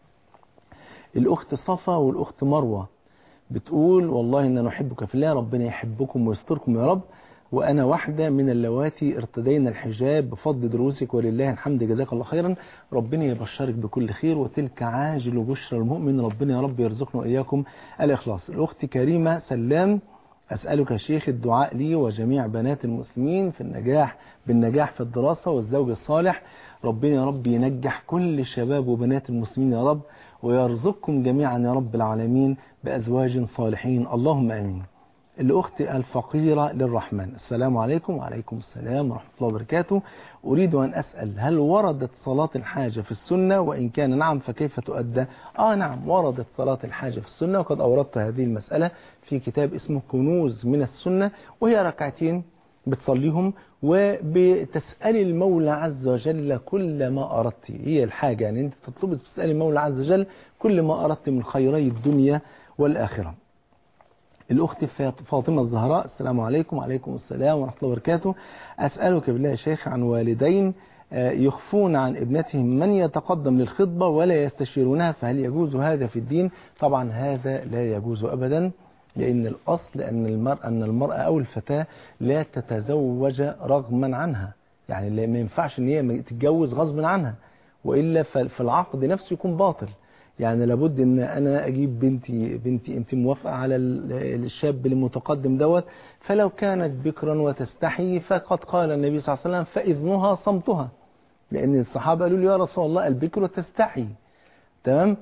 الأخت صفا والأخت مروة بتقول والله إن نحبك في الله ربنا يحبكم ويستركم يا رب وأنا واحدة من اللواتي ارتدينا الحجاب بفضل دروسك ولله الحمد جزاك الله خيرا ربنا يبشرك بكل خير وتلك عاجل بشرى المؤمن ربنا يا رب يرزقنا وإياكم الإخلاص الأخت كريمة سلام أسألك يا شيخ الدعاء لي وجميع بنات المسلمين في النجاح بالنجاح في الدراسة والزوج الصالح ربنا يا رب ينجح كل شباب وبنات المسلمين يا رب ويرزقكم جميعا يا رب العالمين بأزواج صالحين اللهم آمين الأخت الفقيرة للرحمن السلام عليكم وعليكم السلام ورحمة الله وبركاته أريد أن أسأل هل وردت صلاة الحاجة في السنة وإن كان نعم فكيف تؤدى آه نعم وردت صلاة الحاجة في السنة وقد أوردت هذه المسألة في كتاب اسمه كنوز من السنة وهي ركعتين بتصليهم وبتسألي المولى عز وجل كل ما أردت هي الحاجة يعني أنت تطلبي تسألي المولى عز وجل كل ما أردت من خيري الدنيا والآخرة الأخت فاطمة الزهراء السلام عليكم وعليكم السلام ورحمة الله وبركاته أسألك بالله يا شيخ عن والدين يخفون عن ابنتهم من يتقدم للخطبة ولا يستشيرونها فهل يجوز هذا في الدين طبعا هذا لا يجوز أبدا لأن الأصل أن المرأة, أن المرأة أو الفتاة لا تتزوج رغما عنها يعني ما ينفعش أن هي تتجوز غصب عنها وإلا فالعقد نفسه يكون باطل يعني لابد ان انا اجيب بنتي بنتي انت موافقه على الشاب المتقدم دوت فلو كانت بكرا وتستحي فقد قال النبي صلى الله عليه وسلم فاذنها صمتها لان الصحابه قالوا له يا رسول الله البكر تستحي تمام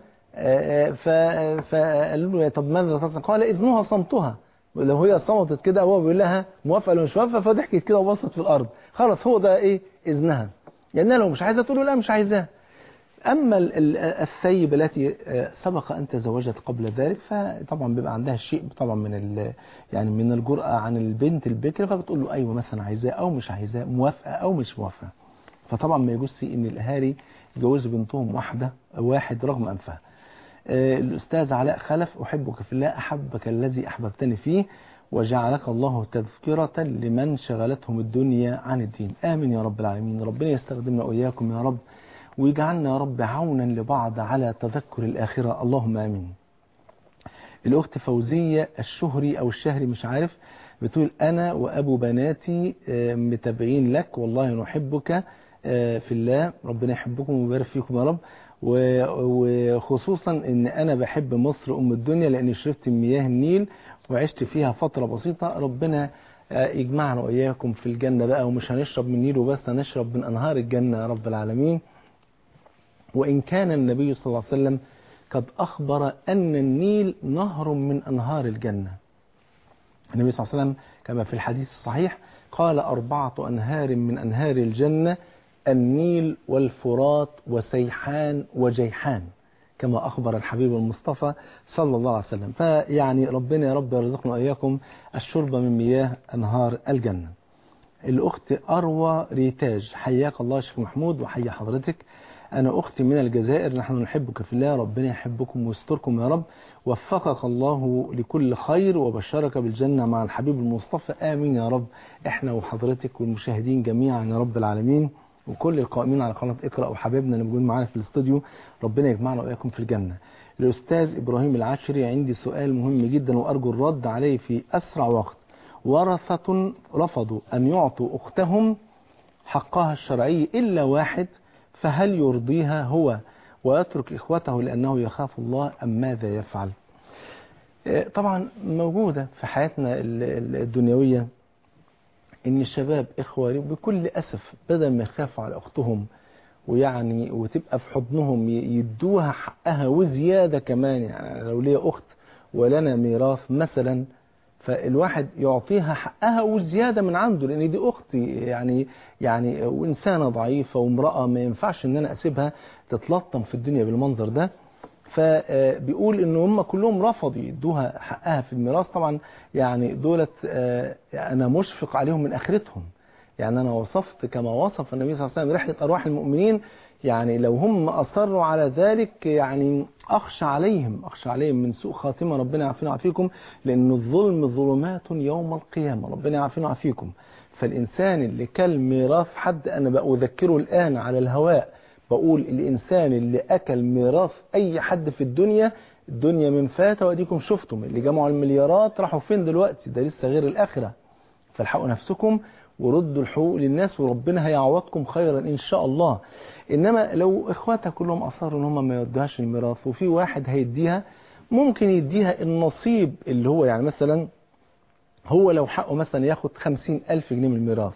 فقالوا له طب ماذا تصنع قال اذنها صمتها لو هي صمتت كده هو بيقول لها موافقه ولا مش موافقه فضحكت كده وبصت في الارض خلاص هو ده ايه اذنها لانها لو مش عايزه تقول له لا مش عايزاه أما الثيب التي سبق أن تزوجت قبل ذلك فطبعا بيبقى عندها شيء طبعا من يعني من الجرأة عن البنت البكر فبتقول له أيوة مثلا عايزاه أو مش عايزاه موافقة أو مش موافقة فطبعا ما يجوز إن الأهالي يجوزوا بنتهم واحدة واحد رغم أنفها آه، الأستاذ علاء خلف أحبك في الله أحبك الذي أحببتني فيه وجعلك الله تذكرة لمن شغلتهم الدنيا عن الدين آمين يا رب العالمين ربنا يستخدمنا وإياكم يا رب ويجعلنا يا رب عونا لبعض على تذكر الآخرة اللهم آمين الأخت فوزية الشهري أو الشهري مش عارف بتقول أنا وأبو بناتي آه، متابعين لك والله نحبك آه، في الله ربنا يحبكم ويبارك فيكم يا رب و- وخصوصا ان انا بحب مصر ام الدنيا لاني شربت من مياه النيل وعشت فيها فترة بسيطة ربنا آه، يجمعنا واياكم في الجنة بقى ومش هنشرب من النيل وبس هنشرب من انهار الجنة يا رب العالمين وإن كان النبي صلى الله عليه وسلم قد أخبر أن النيل نهر من أنهار الجنة النبي صلى الله عليه وسلم كما في الحديث الصحيح قال أربعة أنهار من أنهار الجنة النيل والفرات وسيحان وجيحان كما أخبر الحبيب المصطفى صلى الله عليه وسلم فيعني ربنا يا رب يرزقنا وإياكم الشرب من مياه أنهار الجنة الأخت أروى ريتاج حياك الله يا شيخ محمود وحيا حضرتك أنا أختي من الجزائر نحن نحبك في الله ربنا يحبكم ويستركم يا رب وفقك الله لكل خير وبشرك بالجنة مع الحبيب المصطفى آمين يا رب إحنا وحضرتك والمشاهدين جميعا يا رب العالمين وكل القائمين على قناة اقرأ وحبايبنا اللي موجودين معانا في الاستوديو ربنا يجمعنا وإياكم في الجنة الأستاذ إبراهيم العشري عندي سؤال مهم جدا وأرجو الرد عليه في أسرع وقت ورثة رفضوا أن يعطوا أختهم حقها الشرعي إلا واحد فهل يرضيها هو ويترك إخوته لأنه يخاف الله أم ماذا يفعل آه، طبعا موجودة في حياتنا ال- ال- الدنيوية إن الشباب إخوة بكل أسف بدل ما يخافوا على أختهم ويعني وتبقى في حضنهم ي- يدوها حقها وزيادة كمان يعني لو ليا أخت ولنا ميراث مثلا فالواحد يعطيها حقها وزيادة من عنده لأن دي أختي يعني يعني وإنسانة ضعيفة وامرأة ما ينفعش إن أنا أسيبها تتلطم في الدنيا بالمنظر ده فبيقول ان هم كلهم رفضوا يدوها حقها في الميراث طبعا يعني دولت آه، انا مشفق عليهم من اخرتهم يعني انا وصفت كما وصف النبي صلى الله عليه وسلم رحله ارواح المؤمنين يعني لو هم اصروا على ذلك يعني اخشى عليهم اخشى عليهم من سوء خاتمه ربنا يعافينا ويعافيكم لان الظلم ظلمات يوم القيامه ربنا يعافينا ويعافيكم فالانسان اللي كل ميراث حد انا بقى اذكره الان على الهواء بقول الإنسان اللي أكل ميراث أي حد في الدنيا الدنيا من فاتة وأديكم شفتم اللي جمعوا المليارات راحوا فين دلوقتي ده لسه غير الآخرة فالحقوا نفسكم وردوا الحقوق للناس وربنا هيعوضكم خيرا إن شاء الله إنما لو إخواتها كلهم أصروا إن هم ما يودوهاش الميراث وفي واحد هيديها ممكن يديها النصيب اللي هو يعني مثلا هو لو حقه مثلا ياخد خمسين ألف جنيه من الميراث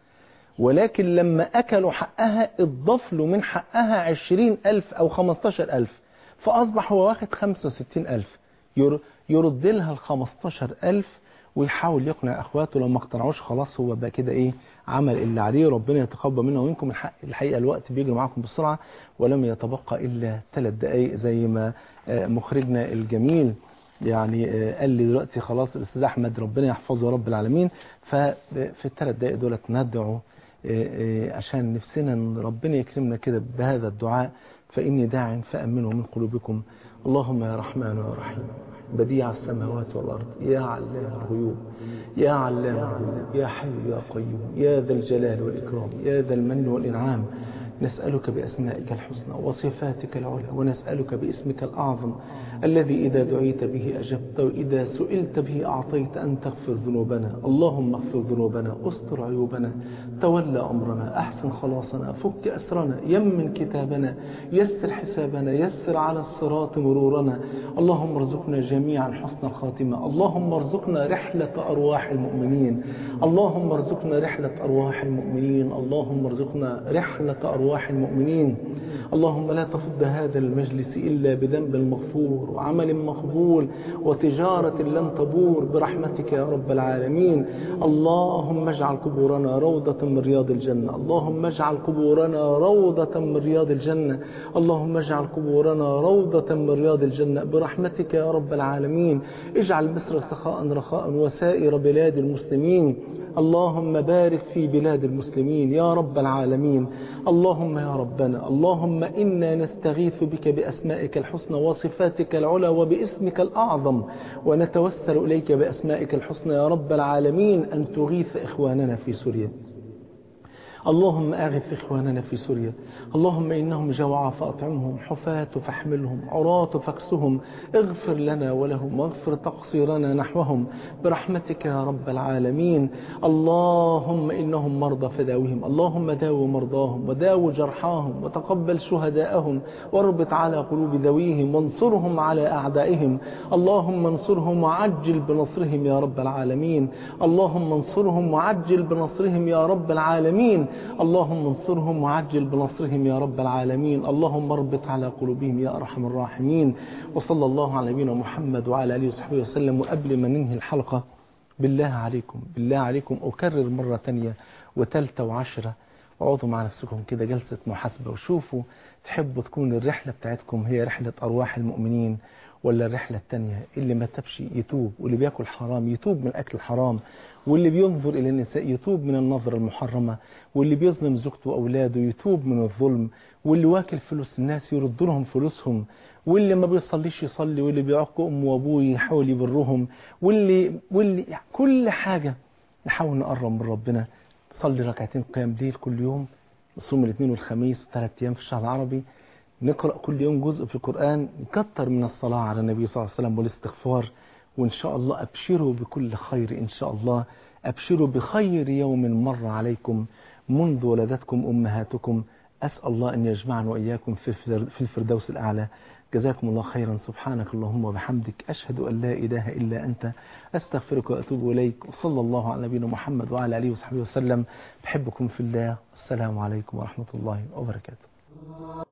ولكن لما أكلوا حقها اضاف له من حقها عشرين ألف أو خمستاشر ألف فأصبح هو واخد خمسة وستين ألف ير- يرد لها الخمستاشر ألف ويحاول يقنع أخواته لو ما اقتنعوش خلاص هو بقى كده إيه عمل اللي عليه ربنا يتقبل منا ومنكم الحق الحقيقة الوقت بيجري معاكم بسرعة ولم يتبقى إلا ثلاث دقايق زي ما آه، مخرجنا الجميل يعني آه، قال لي دلوقتي خلاص الأستاذ أحمد ربنا يحفظه يا رب العالمين ففي الثلاث دقايق دولت ندعو آه، آه، عشان نفسنا إن ربنا يكرمنا كده بهذا الدعاء فإني داع فأمنوا من قلوبكم اللهم يا رحمن يا رحيم بديع السماوات والأرض يا علام الغيوب يا علام الغيوب يا حي يا قيوم يا ذا الجلال والإكرام يا ذا المن والإنعام نسألك بأسمائك الحسنى وصفاتك العلى ونسألك باسمك الأعظم الذي إذا دعيت به أجبت وإذا سئلت به أعطيت أن تغفر ذنوبنا اللهم اغفر ذنوبنا استر عيوبنا تولى أمرنا أحسن خلاصنا فك أسرنا يمن كتابنا يسر حسابنا يسر على الصراط مرورنا اللهم ارزقنا جميعا حسن الخاتمة اللهم ارزقنا رحلة أرواح المؤمنين اللهم ارزقنا رحلة أرواح المؤمنين اللهم ارزقنا رحلة أرواح المؤمنين اللهم لا تفض هذا المجلس إلا بذنب مغفور وعمل مقبول وتجارة لن تبور برحمتك يا رب العالمين اللهم اجعل قبورنا روضة من رياض الجنة اللهم اجعل قبورنا روضة من رياض الجنة اللهم اجعل قبورنا روضة من رياض الجنة برحمتك يا رب العالمين اجعل مصر سخاء رخاء وسائر بلاد المسلمين اللهم بارك في بلاد المسلمين يا رب العالمين اللهم اللهم يا ربنا اللهم إنا نستغيث بك بأسمائك الحسنى وصفاتك العلى وباسمك الأعظم ونتوسل إليك بأسمائك الحسنى يا رب العالمين أن تغيث إخواننا في سوريا اللهم أغث إخواننا في سوريا اللهم إنهم جوعى فأطعمهم حفاة فاحملهم عراة فاكسهم اغفر لنا ولهم واغفر تقصيرنا نحوهم برحمتك يا رب العالمين اللهم إنهم مرضى فداوهم اللهم داو مرضاهم وداو جرحاهم وتقبل شهداءهم واربط على قلوب ذويهم وانصرهم على أعدائهم اللهم انصرهم وعجل بنصرهم يا رب العالمين اللهم انصرهم وعجل بنصرهم يا رب العالمين اللهم انصرهم وعجل بنصرهم يا رب العالمين اللهم اربط على قلوبهم يا أرحم الراحمين وصلى الله على نبينا محمد وعلى آله وصحبه وسلم وقبل ما ننهي الحلقة بالله عليكم بالله عليكم أكرر مرة تانية وتالتة وعشرة اقعدوا مع نفسكم كده جلسة محاسبة وشوفوا تحبوا تكون الرحلة بتاعتكم هي رحلة أرواح المؤمنين ولا الرحلة التانية اللي ما تبش يتوب واللي بياكل حرام يتوب من أكل الحرام واللي بينظر إلى النساء يتوب من النظر المحرمة واللي بيظلم زوجته وأولاده يتوب من الظلم واللي واكل فلوس الناس يرد لهم فلوسهم واللي ما بيصليش يصلي واللي بيعق أمه وأبوه يحاول يبرهم واللي, واللي كل حاجة نحاول نقرب من ربنا تصلي ركعتين قيام ليل كل يوم نصوم الاثنين والخميس ثلاث أيام في الشهر العربي نقرأ كل يوم جزء في القرآن نكتر من الصلاة على النبي صلى الله عليه وسلم والاستغفار وإن شاء الله أبشروا بكل خير إن شاء الله أبشروا بخير يوم مر عليكم منذ ولدتكم أمهاتكم أسأل الله أن يجمعنا وإياكم في الفردوس الأعلى جزاكم الله خيرا سبحانك اللهم وبحمدك أشهد أن لا إله إلا أنت أستغفرك وأتوب إليك وصلى الله على نبينا محمد وعلى آله وصحبه وسلم بحبكم في الله السلام عليكم ورحمة الله وبركاته